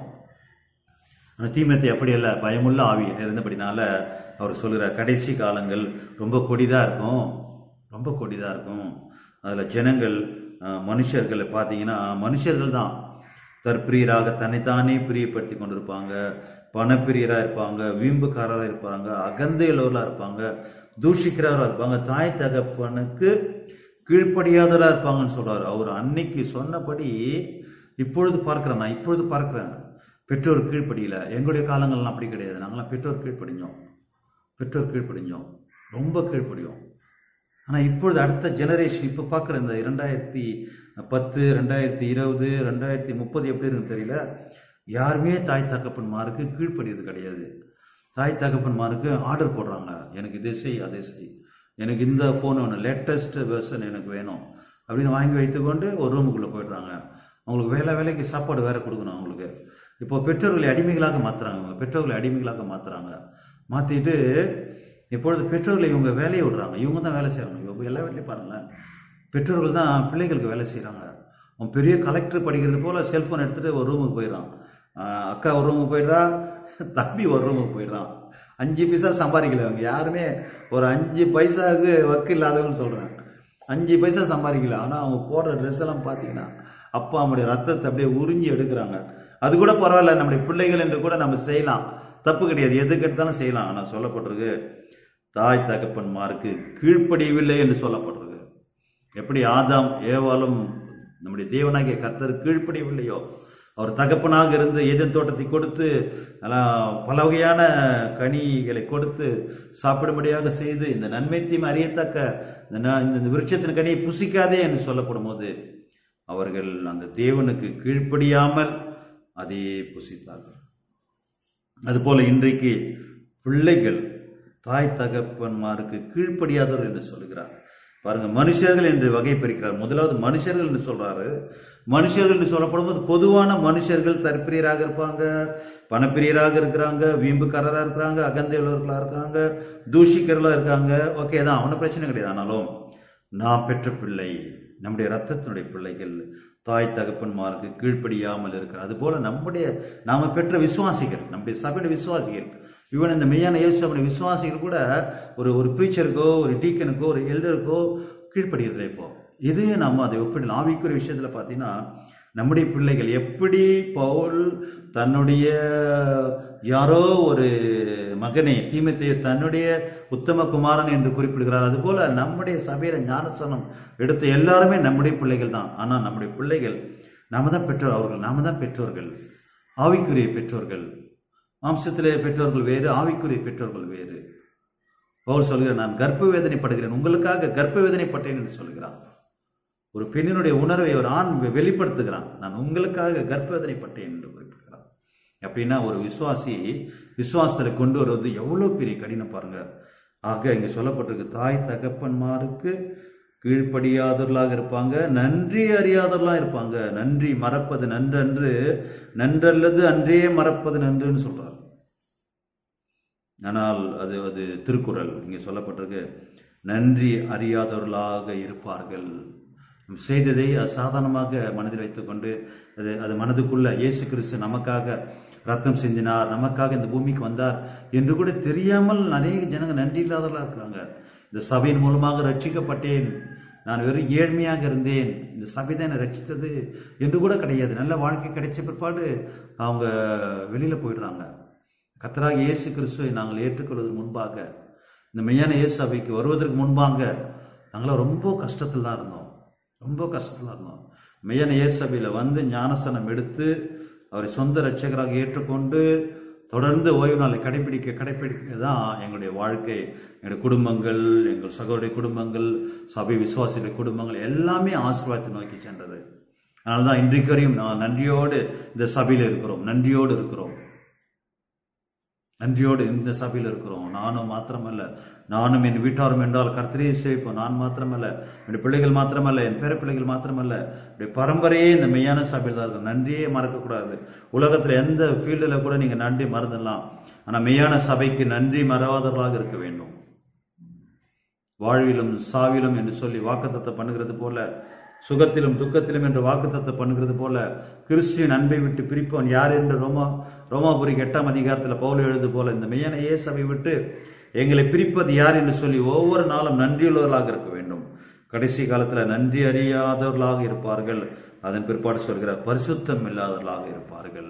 ஆனா தீமத்தை அப்படி அல்ல பயமுள்ள ஆவி இருந்தபடினால அவர் சொல்கிறார் கடைசி காலங்கள் ரொம்ப கொடிதா இருக்கும் ரொம்ப கொடிதா இருக்கும் அதுல ஜனங்கள் அஹ், மனுஷர்களை பார்த்தீங்கன்னா மனுஷர்கள் தான் தற்பிரியராக தன்னைத்தானே பிரியப்படுத்தி கொண்டிருப்பாங்க பணப்பிரியரா இருப்பாங்க வீம்புக்காரராக இருப்பாங்க அகந்தையுள்ளவர்களா இருப்பாங்க தூஷிக்கிறவரா இருப்பாங்க தாய் தகப்பனுக்கு கீழ்ப்படியாதவரா இருப்பாங்கன்னு சொல்றாரு அவர் அன்னைக்கு சொன்னபடி இப்பொழுது பார்க்கிறேன் நான் இப்பொழுது பார்க்கிறேன் பெற்றோர் கீழ்ப்படியில எங்களுடைய காலங்கள்லாம் அப்படி கிடையாது நாங்களாம் பெற்றோர் கீழ்ப்படிஞ்சோம் பெற்றோர் கீழ்ப்படிஞ்சோம் ரொம்ப கீழ்ப்படியோம் ஆனா இப்பொழுது அடுத்த ஜெனரேஷன் இப்ப பார்க்குற இந்த இரண்டாயிரத்தி பத்து ரெண்டாயிரத்தி இருபது ரெண்டாயிரத்தி முப்பது எப்படி இருக்குன்னு தெரியல யாருமே தாய் தகப்பன்மாருக்கு கீழ்ப்படியது கிடையாது தாய் தகப்பன்மாருக்கு ஆர்டர் போடுறாங்க எனக்கு இதை செய் அதை செய் எனக்கு இந்த ஃபோன் வேணும் லேட்டஸ்ட் வெர்ஷன் எனக்கு வேணும் அப்படின்னு வாங்கி வைத்துக்கொண்டு ஒரு ரூமுக்குள்ளே போயிடுறாங்க அவங்களுக்கு வேலை வேலைக்கு சாப்பாடு வேற கொடுக்கணும் அவங்களுக்கு இப்போ பெற்றோர்களை அடிமைகளாக மாற்றுறாங்க அவங்க பெற்றோர்களை அடிமைகளாக மாற்றுறாங்க மாற்றிட்டு இப்பொழுது பெற்றோர்களை இவங்க வேலையை விடுறாங்க இவங்க தான் வேலை செய்கிறாங்க இவங்க எல்லா வீட்லையும் பாருங்களேன் பெற்றோர்கள் தான் பிள்ளைகளுக்கு வேலை செய்கிறாங்க அவன் பெரிய கலெக்டர் படிக்கிறது போல் செல்ஃபோன் எடுத்துகிட்டு ஒரு ரூமுக்கு போயிடுறான் ஆஹ் அக்கா ஒரு ரூமுக்கு போயிடுறா தம்பி ஒரு ரூமுக்கு போயிடுறான் அஞ்சு பைசா சம்பாதிக்கல அவங்க யாருமே ஒரு அஞ்சு பைசாவுக்கு ஒர்க் இல்லாதவங்கன்னு சொல்கிறாங்க அஞ்சு பைசா சம்பாதிக்கல ஆனால் அவங்க போடுற ட்ரெஸ் எல்லாம் பார்த்தீங்கன்னா அப்பா அம்முடைய ரத்தத்தை அப்படியே உறிஞ்சி எடுக்கிறாங்க அது கூட பரவாயில்ல நம்முடைய பிள்ளைகள் என்று கூட நம்ம செய்யலாம் தப்பு கிடையாது எதுக்கு எடுத்தாலும் செய்யலாம் ஆனால் சொல்லப்பட்டிருக்கு தாய் தகப்பன்மாருக்கு கீழ்ப்படியவில்லை என்று சொல்லப்பட்டிருக்கு எப்படி ஆதாம் ஏவாலும் நம்முடைய தேவனாகிய கர்த்தர் கீழ்ப்படியவில்லையோ அவர் தகப்பனாக இருந்து ஏதன் தோட்டத்தை கொடுத்து எல்லாம் பல வகையான கனிகளை கொடுத்து சாப்பிடும்படியாக செய்து இந்த நன்மை தீமை அறியத்தக்க இந்த ந- இந்த விருட்சத்தின் கனியை புசிக்காதே என்று சொல்லப்படும் போது அவர்கள் அந்த தேவனுக்கு கீழ்ப்படியாமல் அதையே புசித்தார்கள் அதுபோல இன்றைக்கு பிள்ளைகள் தாய் தகப்பன்மாருக்கு கீழ்ப்படியாதவர் என்று சொல்லுகிறார் பாருங்க மனுஷர்கள் என்று வகை பிரிக்கிறார் முதலாவது மனுஷர்கள் என்று சொல்றாரு மனுஷர்கள் என்று சொல்லப்படும் போது பொதுவான மனுஷர்கள் தற்பிரியராக இருப்பாங்க பணப்பிரியராக இருக்கிறாங்க வீம்புக்காரராக இருக்கிறாங்க அகந்தையுள்ளவர்களாக இருக்காங்க தூஷிக்கிறவர்களாக இருக்காங்க ஓகே தான் அவன பிரச்சனை கிடையாது ஆனாலும் நாம் பெற்ற பிள்ளை நம்முடைய ரத்தத்தினுடைய பிள்ளைகள் தாய் தகப்பன்மாருக்கு கீழ்ப்படியாமல் இருக்கிறார் அதுபோல நம்முடைய நாம பெற்ற விசுவாசிகள் நம்முடைய சபையுடைய விசுவாசிகள் இவன் இந்த மெய்யான இயேசுடைய விசுவாசிகள் கூட ஒரு ஒரு ப்ரீச்சருக்கோ ஒரு டீக்கனுக்கோ ஒரு எல்டருக்கோ கீழ்ப்படுகிறதில்லை இப்போ இதையே நம்ம அதை ஒப்பிடலாம் ஆவிக்குரிய விஷயத்துல பார்த்தீங்கன்னா நம்முடைய பிள்ளைகள் எப்படி பவுல் தன்னுடைய யாரோ ஒரு மகனை தீமத்தையோ தன்னுடைய உத்தம குமாரன் என்று குறிப்பிடுகிறார் அதுபோல நம்முடைய சபையில ஞானஸ்தானம் எடுத்த எல்லாருமே நம்முடைய பிள்ளைகள் தான் ஆனா நம்முடைய பிள்ளைகள் நாம தான் பெற்றோர் அவர்கள் நாம தான் பெற்றோர்கள் ஆவிக்குரிய பெற்றோர்கள் மாம்சத்திலே பெற்றோர்கள் வேறு ஆவிக்குரிய பெற்றோர்கள் வேறு பவுல் சொல்கிறார் நான் கர்ப்ப வேதனைப்படுகிறேன் உங்களுக்காக கர்ப்ப வேதனைப்பட்டேன் என்று சொல்கிறான் ஒரு பெண்ணினுடைய உணர்வை ஒரு ஆண் வெ- வெளிப்படுத்துகிறான் நான் உங்களுக்காக கர்ப்ப வேதனைப்பட்டேன் என்று குறிப்பிடுகிறான் அப்படின்னா ஒரு விசுவாசி விசுவாசத்தை கொண்டு வருவது எவ்வளவு பெரிய கடினம் பாருங்க ஆக இங்க சொல்லப்பட்டிருக்கு தாய் தகப்பன்மாருக்கு கீழ்ப்படியாதவர்களாக இருப்பாங்க நன்றி அறியாதவர்களாக இருப்பாங்க நன்றி மறப்பது நன்றன்று நன்றல்லது அன்றே மறப்பது நன்றுன்னு சொல்றார் ஆனால் அது அது திருக்குறள் இங்கே சொல்லப்பட்டிருக்கு நன்றி அறியாதவர்களாக இருப்பார்கள் நாம் செய்ததை அசாதாரணமாக மனதில் வைத்துக்கொண்டு அது அது மனதுக்குள்ள இயேசு கிறிஸ்து நமக்காக ரத்தம் சிந்தினார் நமக்காக இந்த பூமிக்கு வந்தார் என்று கூட தெரியாமல் அநேக ஜனங்க நன்றி இல்லாதவர்களாக இருக்கிறாங்க இந்த சபையின் மூலமாக ரட்சிக்கப்பட்டேன் நான் வெறும் ஏழ்மையாக இருந்தேன் இந்த சபை தான் என்னை ரட்சித்தது என்று கூட கிடையாது நல்ல வாழ்க்கை கிடைச்ச பிற்பாடு அவங்க வெளியில போயிடுறாங்க கத்தராக இயேசு கிறிஸ்துவை நாங்கள் ஏற்றுக்கொள்வதற்கு முன்பாக இந்த மெய்யான இயேசு சபைக்கு வருவதற்கு முன்பாக நாங்களாம் ரொம்ப கஷ்டத்தில் தான் இருந்தோம் ரொம்ப கஷ்டத்தில் இருந்தோம் மெய்யான இயேசு சபையில் வந்து ஞானசனம் எடுத்து அவரை சொந்த ரட்சகராக ஏற்றுக்கொண்டு தொடர்ந்து ஓய்வு நாளை கடைபிடிக்க கடைபிடிக்க தான் எங்களுடைய வாழ்க்கை எங்களுடைய குடும்பங்கள் எங்கள் சகோதரிய குடும்பங்கள் சபை விசுவாசிகளுடைய குடும்பங்கள் எல்லாமே ஆசீர்வாதத்தை நோக்கி சென்றது அதனால தான் இன்றைக்கு வரையும் நான் நன்றியோடு இந்த சபையில் இருக்கிறோம் நன்றியோடு இருக்கிறோம் நன்றியோடு இந்த சபையில் இருக்கிறோம் நானும் மாத்திரமல்ல நானும் என் வீட்டாரும் என்றால் கர்த்தரையை சேவிப்போம் நான் மாத்திரமல்ல என்னுடைய பிள்ளைகள் மாத்திரமல்ல என் பேர பிள்ளைகள் மாத்திரமல்ல என்னுடைய பரம்பரையே இந்த மெய்யான சபையில் தான் இருக்கும் நன்றியே மறக்கக்கூடாது உலகத்தில் எந்த ஃபீல்டில் கூட நீங்கள் நன்றி மறந்துடலாம் ஆனால் மெய்யான சபைக்கு நன்றி மறவாதவர்களாக இருக்க வேண்டும் வாழ்விலும் சாவிலும் என்று சொல்லி வாக்குத்தத்தம் பண்ணுகிறது போல சுகத்திலும் துக்கத்திலும் என்று வாக்குத்தத்தம் பண்ணுகிறது போல கிறிஸ்துவின் அன்பை விட்டு பிரிப்பவன் யார் என்று ரோமா ரோமாபுரிக்கு எட்டாம் அதிகாரத்தில் பவுல் எழுது போல இந்த மெய்யான இயேசுவை விட்டு எங்களை பிரிப்பது யார் என்று சொல்லி ஒவ்வொரு நாளும் நன்றியுள்ளவர்களாக இருக்க வேண்டும் கடைசி காலத்தில் நன்றி அறியாதவர்களாக இருப்பார்கள் அதன் பிற்பாடு சொல்கிறார் பரிசுத்தம் இல்லாதவர்களாக இருப்பார்கள்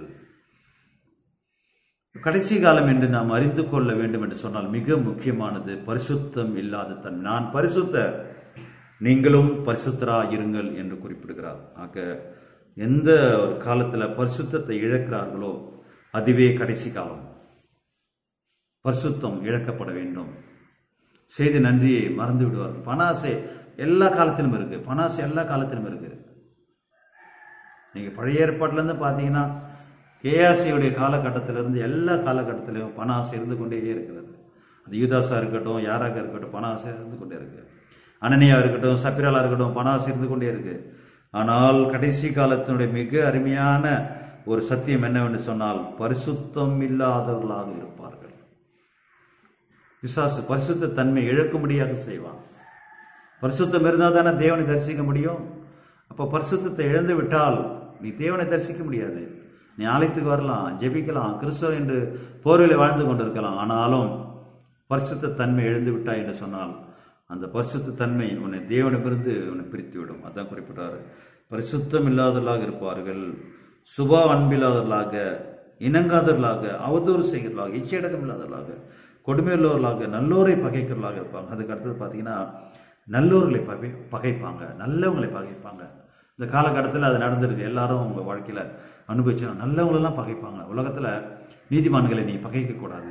கடைசி காலம் என்று நாம் அறிந்து கொள்ள வேண்டும் என்று சொன்னால் மிக முக்கியமானது பரிசுத்தம் இல்லாத தன் நான் பரிசுத்த நீங்களும் பரிசுத்தரா இருங்கள் என்று குறிப்பிடுகிறார் ஆக எந்த ஒரு காலத்துல பரிசுத்தத்தை இழக்கிறார்களோ அதுவே கடைசி காலம் பரிசுத்தம் இழக்கப்பட வேண்டும் செய்தி நன்றியை மறந்து விடுவார்கள் பணாசை எல்லா காலத்திலும் இருக்கு பணாசை எல்லா காலத்திலும் இருக்கு நீங்க பழைய ஏற்பாட்டுல இருந்து பாத்தீங்கன்னா கேஆசியுடைய காலகட்டத்திலிருந்து எல்லா காலகட்டத்திலையும் பண ஆசை இருந்து கொண்டே இருக்கிறது அது யூதாஸா இருக்கட்டும் யாராக இருக்கட்டும் பண ஆசை இருந்து கொண்டே இருக்கு அனனியா இருக்கட்டும் சப்பிராலா இருக்கட்டும் பண ஆசை இருந்து கொண்டே இருக்கு ஆனால் கடைசி காலத்தினுடைய மிக அருமையான ஒரு சத்தியம் என்னவென்று சொன்னால் பரிசுத்தம் இல்லாதவர்களாக இருப்பார்கள் விசுவாச பரிசுத்த தன்மை இழக்கும்படியாக செய்வான் பரிசுத்தம் இருந்தால் தானே தேவனை தரிசிக்க முடியும் அப்போ பரிசுத்தத்தை இழந்து விட்டால் நீ தேவனை தரிசிக்க முடியாது நீ ஆலயத்துக்கு வரலாம் ஜெபிக்கலாம் கிறிஸ்தவன் என்று போர்வையில் வாழ்ந்து கொண்டிருக்கலாம் ஆனாலும் பரிசுத்த தன்மை இழந்து விட்டாய் என்று சொன்னால் அந்த பரிசுத்த தன்மை உன்னை தேவனிடமிருந்து உன்னை பிரித்து விடும் அதான் குறிப்பிட்டாரு பரிசுத்தம் இல்லாதவர்களாக இருப்பார்கள் சுபா அன்பில்லாதவர்களாக இணங்காதவர்களாக அவதூறு செய்கிறவர்களாக இச்சையடக்கம் இல்லாதவர்களாக கொடுமையுள்ளவர்களாக நல்லோரை பகைக்கிறவர்களாக இருப்பாங்க அதுக்கு அடுத்தது பார்த்தீங்கன்னா நல்லோர்களை பகை பகைப்பாங்க நல்லவங்களை பகைப்பாங்க இந்த காலகட்டத்தில் அது நடந்திருக்கு எல்லாரும் அவங்க வாழ்க்கையில அனுபவிச்சு நல்லவங்களெல்லாம் பகைப்பாங்க உலகத்துல நீதிமான்களை நீ பகைக்க கூடாது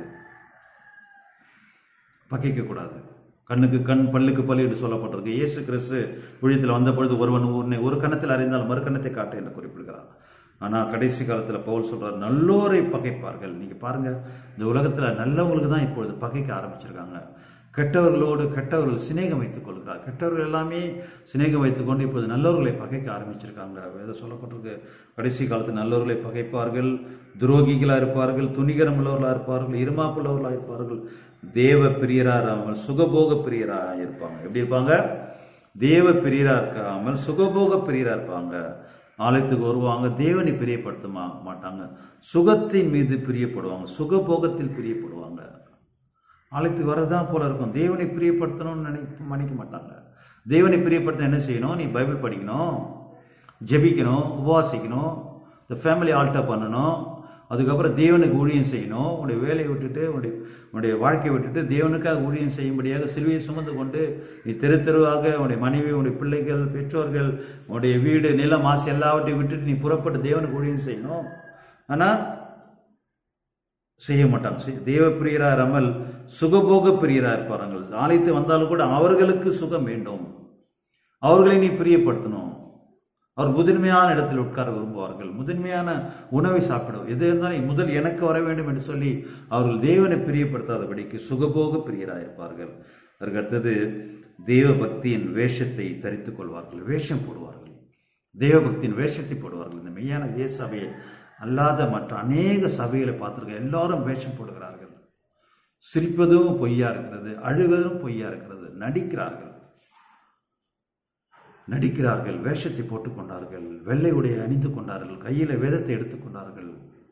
பகைக்க கூடாது கண்ணுக்கு கண் பல்லுக்கு பல்லு என்று சொல்லப்பட்டிருக்கு இயேசு கிறிஸ்து ஊழியத்தில் வந்த பொழுது ஒருவன் உன்னை ஒரு கணத்தில் அறிந்தால் மறு கணத்தை காட்டு என்று குறிப்பிடுகிறார் ஆனா கடைசி காலத்துல பவுல் சொல்றார் நல்லோரை பகைப்பார்கள் நீங்க பாருங்க இந்த உலகத்துல நல்லவங்களுக்கு தான் இப்பொழுது பகைக்க ஆரம்பிச்சிருக்காங்க கெட்டவர்களோடு கெட்டவர்கள் சிநேகம் வைத்துக் கொள்கிறார் கெட்டவர்கள் எல்லாமே சிநேகம் வைத்துக் கொண்டு இப்போது நல்லவர்களை பகைக்க ஆரம்பிச்சிருக்காங்க வேத சொல்லப்பட்டிருக்கு கடைசி காலத்தில் நல்லவர்களை பகைப்பார்கள் துரோகிகளா இருப்பார்கள் துணிகரம் உள்ளவர்களா இருப்பார்கள் இருமாப்புள்ளவர்களா இருப்பார்கள் தேவ பிரியரா இராமல் சுகபோக பிரியரா இருப்பாங்க எப்படி இருப்பாங்க தேவ பிரியரா இருக்காமல் சுகபோக பிரியரா இருப்பாங்க ஆலயத்துக்கு வருவாங்க தேவனை பிரியப்படுத்த மாட்டாங்க சுகத்தின் மீது பிரியப்படுவாங்க சுகபோகத்தில் பிரியப்படுவாங்க ஆலயத்துக்கு வரதான் போல இருக்கும் தேவனை பிரியப்படுத்தணும்னு நினை நினைக்க மாட்டாங்க தேவனை பிரியப்படுத்த என்ன செய்யணும் நீ பைபிள் படிக்கணும் ஜெபிக்கணும் உபவாசிக்கணும் இந்த ஃபேமிலி ஆல்டர் பண்ணணும் அதுக்கப்புறம் தேவனுக்கு ஊழியம் செய்யணும் உன்னுடைய வேலையை விட்டுட்டு உன்னுடைய உன்னுடைய வாழ்க்கையை விட்டுட்டு தேவனுக்காக ஊழியம் செய்யும்படியாக சிலுவையை சுமந்து கொண்டு நீ தெரு தெருவாக உன்னுடைய மனைவி உன்னுடைய பிள்ளைகள் பெற்றோர்கள் உன்னுடைய வீடு நிலம் ஆசை எல்லாவற்றையும் விட்டுட்டு நீ புறப்பட்டு தேவனுக்கு ஊழியம் செய்யணும் ஆனா செய்ய மாட்டாங்க செய்- தேவ பிரியரா இராமல் சுகபோக பிரியரா இருப்பார்கள் ஆலயத்து வந்தாலும் கூட அவர்களுக்கு சுகம் வேண்டும் அவர்களை நீ பிரியப்படுத்தணும் அவர் முதன்மையான இடத்தில் உட்கார விரும்புவார்கள் முதன்மையான உணவை சாப்பிடும் எது இருந்தாலும் முதல் எனக்கு வர வேண்டும் என்று சொல்லி அவர்கள் தேவனை பிரியப்படுத்தாதபடிக்கு சுகபோக பிரியராயிருப்பார்கள் அதற்கு அடுத்தது தேவ பக்தியின் வேஷத்தை தரித்துக் கொள்வார்கள் வேஷம் போடுவார்கள் தேவ பக்தியின் வேஷத்தை போடுவார்கள் இந்த மெய்யான இயேசு சபையை அல்லாத மற்ற அநேக சபைகளை பார்த்திருக்க எல்லாரும் வேஷம் போடுகிறார்கள் சிரிப்பதும் பொய்யா இருக்கிறது அழுவதும் பொய்யா இருக்கிறது நடிக்கிறார்கள் நடிக்கிறார்கள் வேஷத்தை போட்டுக் கொண்டார்கள் வெள்ளை உடையை அணிந்து கொண்டார்கள் கையில வேதத்தை எடுத்துக்கொண்டார்கள்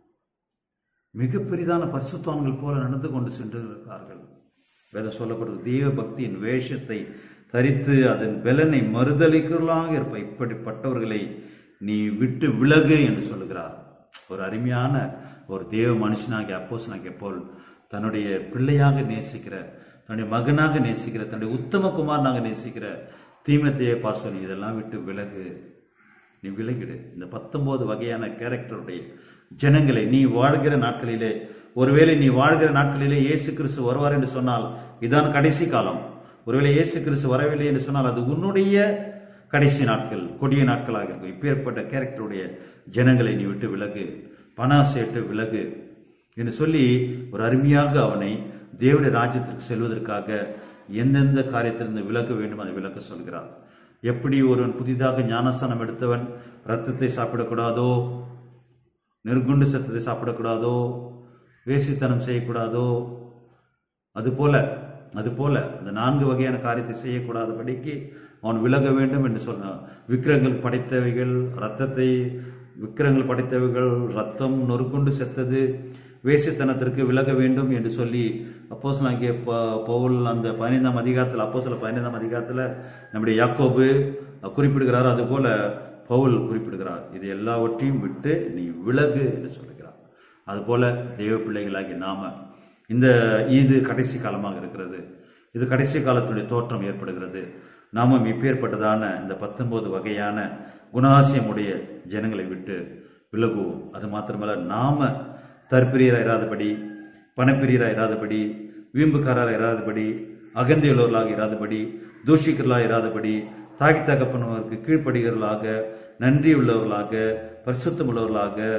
மிக பெரிதான பரிசுத்தவான்கள் போல நடந்து கொண்டு சென்று இருக்கிறார்கள் வேதம் சொல்லப்படுது தெய்வ பக்தியின் வேஷத்தை தரித்து அதன் பலனை மறுதளிக்கிறவர்களாக இருப்ப இப்படிப்பட்டவர்களை நீ விட்டு விலகு என்று சொல்லுகிறார் ஒரு அருமையான ஒரு தேவ மனுஷனாகிய அப்போஸ்தலனாகிய போல் தன்னுடைய பிள்ளையாக நேசிக்கிற தன்னுடைய மகனாக நேசிக்கிற தன்னுடைய உத்தம குமாரனாக நேசிக்கிற தீமத்தையே பாசம் இதெல்லாம் விட்டு விலகு நீ விலகிடு இந்த பத்தொன்பது வகையான கேரக்டருடைய ஜனங்களை நீ வாழ்கிற நாட்களிலே ஒருவேளை நீ வாழ்கிற நாட்களிலே இயேசு கிறிஸ்து வருவார் என்று சொன்னால் இதான் கடைசி காலம் ஒருவேளை இயேசு கிறிஸ்து வரவில்லை என்று சொன்னால் அது உன்னுடைய கடைசி நாட்கள் கொடிய நாட்களாக இருக்கும் இப்பேற்பட்ட கேரக்டருடைய ஜனங்களை நீ விட்டு விலகு பணாசேட்டு விலகு என்று சொல்லி ஒரு அருமையாக அவனை தேவனுடைய ராஜ்யத்திற்கு செல்வதற்காக எந்தெந்த காரியத்திலிருந்து விலக வேண்டும் அதை விலக்க சொல்கிறார் எப்படி ஒருவன் புதிதாக ஞானஸ்தானம் எடுத்தவன் ரத்தத்தை சாப்பிடக்கூடாதோ நெருங்குண்டு சத்தத்தை சாப்பிடக்கூடாதோ வேசித்தனம் செய்யக்கூடாதோ அதுபோல அதுபோல அந்த நான்கு வகையான காரியத்தை செய்யக்கூடாதபடிக்கு அவன் விலக வேண்டும் என்று சொன்னான் விக்கிரங்கள் படைத்தவைகள் ரத்தத்தை விக்கிரங்கள் படைத்தவைகள் ரத்தம் நொறுக்குண்டு செத்தது வேசித்தனத்திற்கு விலக வேண்டும் என்று சொல்லி அப்போஸ் நாங்கள் பவுல் அந்த பதினைந்தாம் அதிகாரத்தில் அப்போ சில பதினைந்தாம் அதிகாரத்தில் நம்முடைய யாக்கோபு குறிப்பிடுகிறார் அதுபோல பவுல் குறிப்பிடுகிறார் இது எல்லாவற்றையும் விட்டு நீ விலகு என்று சொல்லுகிறார் அதுபோல தெய்வ பிள்ளைகளாகி நாம இந்த இது கடைசி காலமாக இருக்கிறது இது கடைசி காலத்துடைய தோற்றம் ஏற்படுகிறது நாமும் இப்பேற்பட்டதான இந்த பத்தொன்பது வகையான குணாசியமுடைய ஜனங்களை விட்டு விலகுவோம் அது மாத்திரமல்ல நாம தற்பிரியராக இராதபடி பணப்பிரியராக இராதபடி வீம்புக்காரராக இராதபடி அகந்தையுள்ளவர்களாக இராதபடி தூஷிக்கிறவர்களாக இராதபடி தாய் தகப்பனவருக்கு கீழ்ப்படுகிறவர்களாக நன்றி உள்ளவர்களாக பரிசுத்தம் உள்ளவர்களாக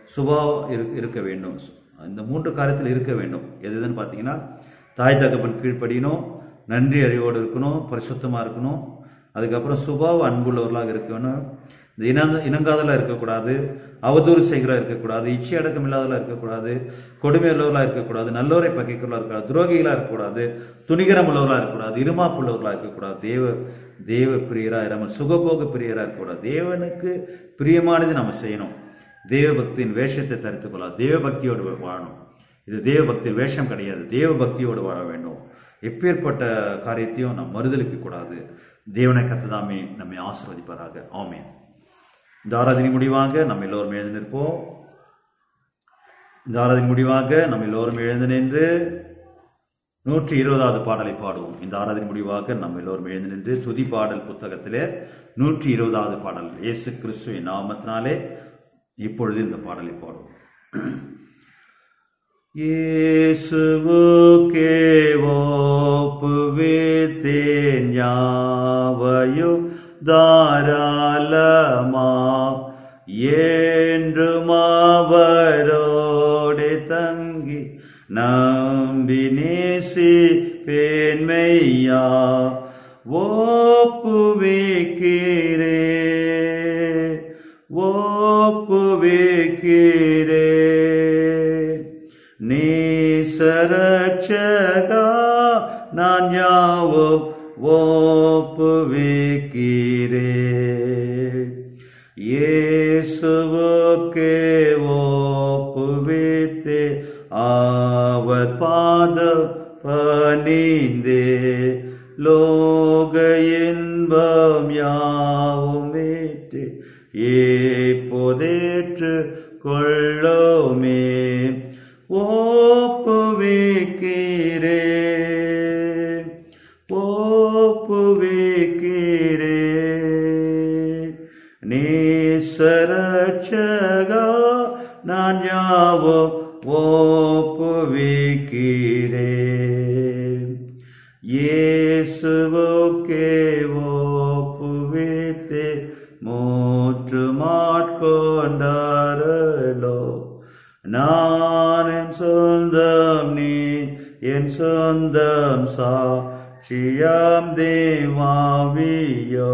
சுபாவம் இரு- இருக்க வேண்டும் இந்த மூன்று காரியத்தில் இருக்க வேண்டும் எது எதுன்னு பார்த்தீங்கன்னா தாய் தகப்பன் கீழ்ப்படியணும் நன்றி அறிவோடு இருக்கணும் பரிசுத்தமாக இருக்கணும் அதுக்கப்புறம் சுபாவ அன்புள்ளவர்களாக இருக்கணும் இந்த இன இனங்காதலாக இருக்கக்கூடாது அவதூறு செய்கிறா இருக்கக்கூடாது இச்சை அடக்கம் இல்லாதவர்களாக இருக்கக்கூடாது கொடுமை உள்ளவர்களாக இருக்கக்கூடாது நல்லோரை பகைக்குள்ளா இருக்கக்கூடாது துரோகிகளாக இருக்கக்கூடாது துணிகரம் உள்ளவர்களாக இருக்கக்கூடாது இருமாப்புள்ளவர்களாக இருக்கக்கூடாது தேவ தேவ பிரியராக இராமல் சுகபோக பிரியராக இருக்கக்கூடாது தேவனுக்கு பிரியமானது நம்ம செய்யணும் தேவ பக்தியின் வேஷத்தை தரித்துக் கொள்ளலாம் தேவ பக்தியோடு வாழணும் இது தேவ பக்தியின் வேஷம் கிடையாது தேவ பக்தியோடு வாழ வேண்டும் எப்பேற்பட்ட காரியத்தையும் நாம் மறுதலிக்க கூடாது தேவனை கத்துதாமே நம்மை ஆசீர்வதிப்பாராக ஆமென் இந்த ஆராதனை முடிவாக நம்ம எல்லோரும் எழுந்து நிற்போம் இந்த ஆராதனை முடிவாக நம்ம எல்லோரும் எழுந்து நின்று நூற்றி இருபதாவது பாடலை பாடுவோம் இந்த ஆராதனை முடிவாக நம்ம எல்லோரும் எழுந்து நின்று துதி பாடல் புத்தகத்திலே நூற்றி இருபதாவது பாடல் இயேசு கிறிஸ்துவின் நாமத்தினாலே இப்பொழுது இந்த பாடலை பாடுவோம் இயேசுவுக்கே ஒப்புவித்தேன் யாவையும் தாராளமா என்றும் அவரோடு தங்கி நம்பி நேசி பேன்மையா ஒப்புவிக்கிறே ஒப்புவிக்கிறே நீசரட்சகா நான் யாவும் ஒப்புவிக்கிறே இயேசுவுக்கே ஒப்புவித்தே அவர் பாதம் பணிந்தே லோக இன்பம் யாவும் ஏற்று இப்போதேற்று கொள்ளோமே ஒப்புவிக்கிறே ஒப்புவிக்கிறே நீசரட்சகா நான் யாவும் ஒப்புவிக்கிறே இயேசுவுக்கே ஒப்புவித்தே மூற்று மாட்கொண்டாரலோ நான் என் சொந்தம் நீ என் சொந்தம் சாட்சியாம் தேவாவியோ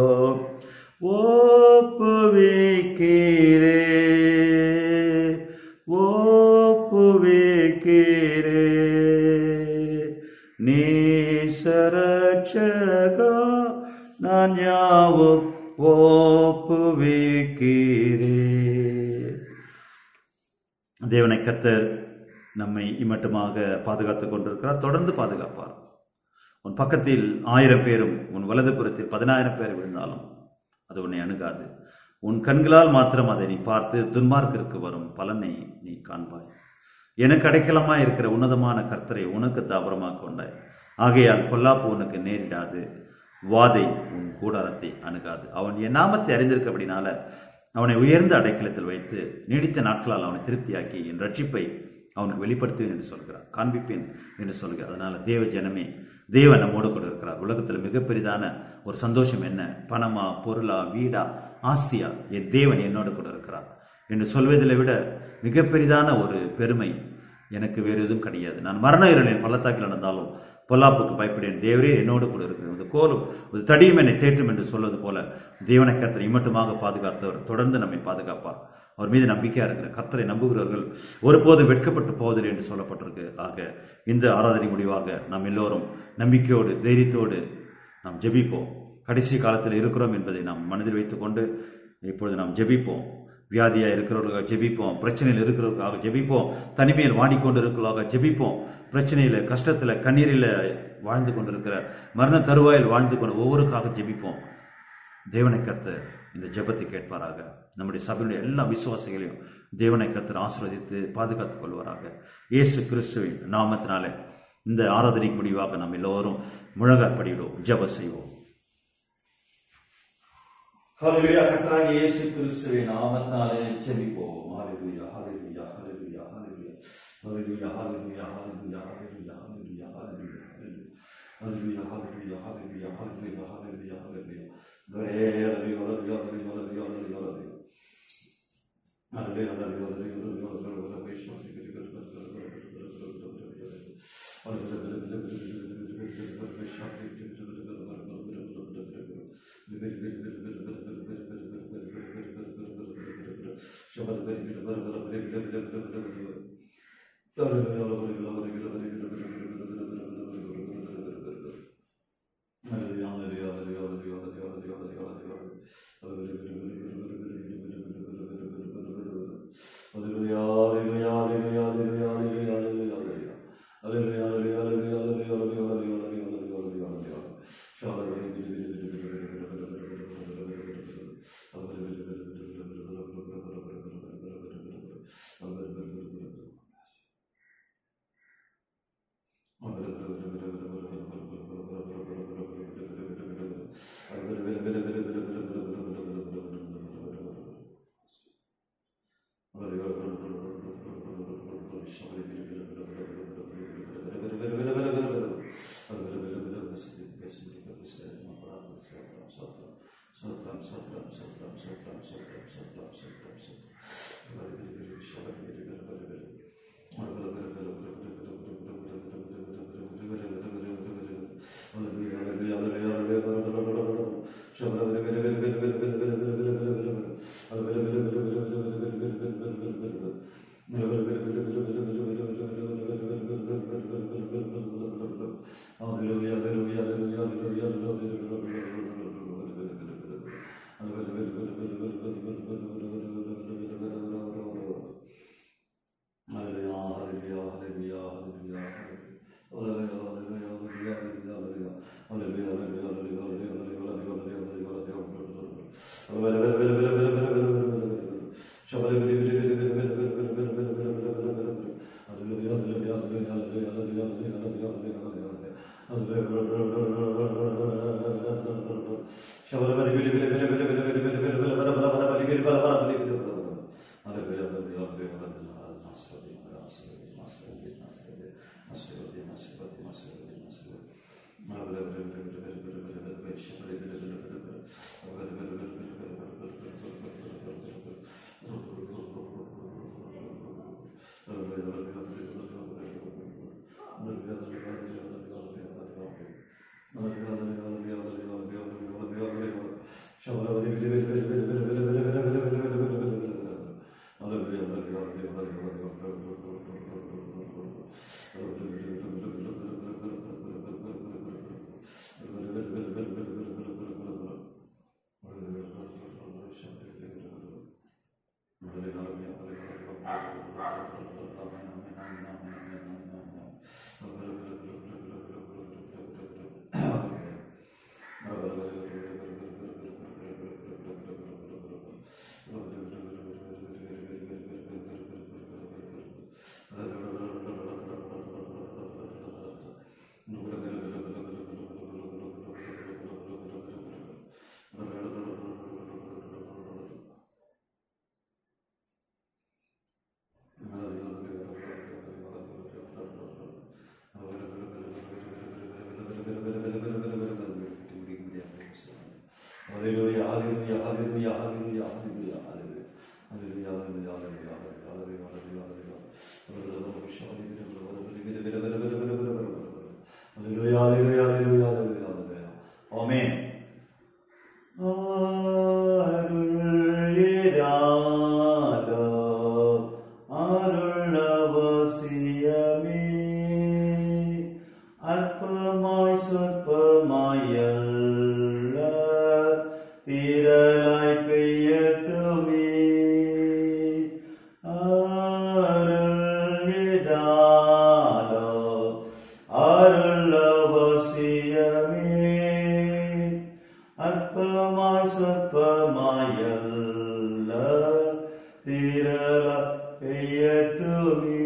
ஒப்புவிக்கிறே ஒப்புவிக்கிறே நீ சரட்சகா நான் யாவும் ஒப்புவிக்கிறே தேவனை கர்த்தர் நம்மை இம்மட்டுமாக பாதுகாத்துக் கொண்டிருக்கிறார் தொடர்ந்து பாதுகாப்பார் உன் பக்கத்தில் ஆயிரம் பேரும் உன் வலதுபுறத்தில் பதினாயிரம் பேர் விழுந்தாலும் அது உன்னை அணுகாது உன் கண்களால் மாத்திரம் அதை நீ பார்த்து துன்மார்க்கிற்கு வரும் பலனை நீ காண்பாய் எனக்கு அடைக்கலமாய் இருக்கிற உன்னதமான கர்த்தரை உனக்கு தாபரமாக கொண்டாய் ஆகையால் பொல்லாப்பு உனக்கு நேரிடாது வாதை உன் கூடாரத்தை அணுகாது அவன் என் நாமத்தை அறிந்திருக்கபடினால அவனை உயர்ந்த அடைக்கலத்தில் வைத்து நீடித்த நாட்களால் அவனை திருப்தியாக்கி என் ரட்சிப்பை அவனுக்கு வெளிப்படுத்துவேன் என்று சொல்கிறார் காண்பிப்பேன் என்று சொல்கிறார் அதனால தேவ ஜனமே தேவன் நம்மோடு கூட இருக்கிறார் உலகத்தில் மிகப்பெரிதான ஒரு சந்தோஷம் என்ன பணமா பொருளா வீடா ஆஸ்தியா என் தேவன் என்னோடு கூட இருக்கிறார் என்று சொல்வதில் விட மிகப்பெரிதான ஒரு பெருமை எனக்கு வேறு எதுவும் கிடையாது நான் மரண இருளின் பள்ளத்தாக்கில் நடந்தாலும் பொல்லாப்புக்கு பயப்படேன் தேவரே என்னோடு கூட இருக்கிறேன் ஒரு கோலும் ஒரு தடியும் என்னை தேற்றும் என்று சொல்வது போல தேவனை கர்த்தரை இம்மட்டுமாக பாதுகாத்தவர் தொடர்ந்து நம்மை பாதுகாப்பார் அவர் மீது நம்பிக்கையா இருக்கிற கர்த்தரை நம்புகிறவர்கள் ஒருபோதும் வெட்கப்பட்டு போவதில்லை என்று சொல்லப்பட்டிருக்கு ஆக இந்த ஆராதனை முடிவாக நாம் எல்லோரும் நம்பிக்கையோடு தைரியத்தோடு நாம் ஜெபிப்போம் கடைசி காலத்தில் இருக்கிறோம் என்பதை நாம் மனதில் வைத்துக்கொண்டு இப்பொழுது நாம் ஜெபிப்போம் வியாதியா இருக்கிறவர்களுக்காக ஜெபிப்போம் பிரச்சனையில் இருக்கிறவர்களுக்காக ஜெபிப்போம் தனிமையில் வாடிக்கொண்டு இருக்கிறவர்களாக ஜெபிப்போம் பிரச்சனையில கஷ்டத்துல கண்ணீரில் வாழ்ந்து கொண்டிருக்கிற மரண தருவாயில் வாழ்ந்து கொண்டு ஒவ்வொருக்காக ஜெபிப்போம் தேவனை கர்த்தர் இந்த ஜெபத்தை கேட்பாராக நம்முடைய சபையுடைய எல்லா விசுவாசிகளையும் தேவனை கர்த்தர் ஆசீர்வதித்து பாதுகாத்துக் கொள்வாராக இயேசு கிறிஸ்துவின் நாமத்தினாலே இந்த ஆராதனைக்கு முடிவாக நாம் எல்லோரும் முழங்கப்படிவிடுவோம் ஜெப செய்வோம் ஹalleluya கர்த்தராகிய இயேசு கிறிஸ்துவின் நாமத்தினாலே ஜெபிப்போம் ஹalleluya ஹalleluya ஹalleluya ஹalleluya ஹalleluya ஹalleluya ஹalleluya ஹalleluya ஹalleluya ஹalleluya ஹalleluya ஹalleluya ஹalleluya ஹalleluya ஹalleluya ஹalleluya glory hallelujah hallelujah hallelujah hallelujah hallelujah hallelujah hallelujah hallelujah hallelujah ஆமென் அற்பமாய் சொற்பமாயல்ல திரளாய் பெய்யட்டுமே அருளிடாலோ அருள் அவசியமே அற்பமாய் சொற்பமாயல்ல திரள பெய்யட்டுமே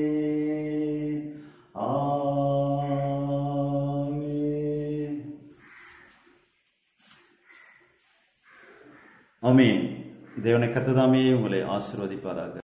ஆமென் ஆமென் தேவனை கத்ததாமே உங்களை ஆசிர்வதிப்பாராக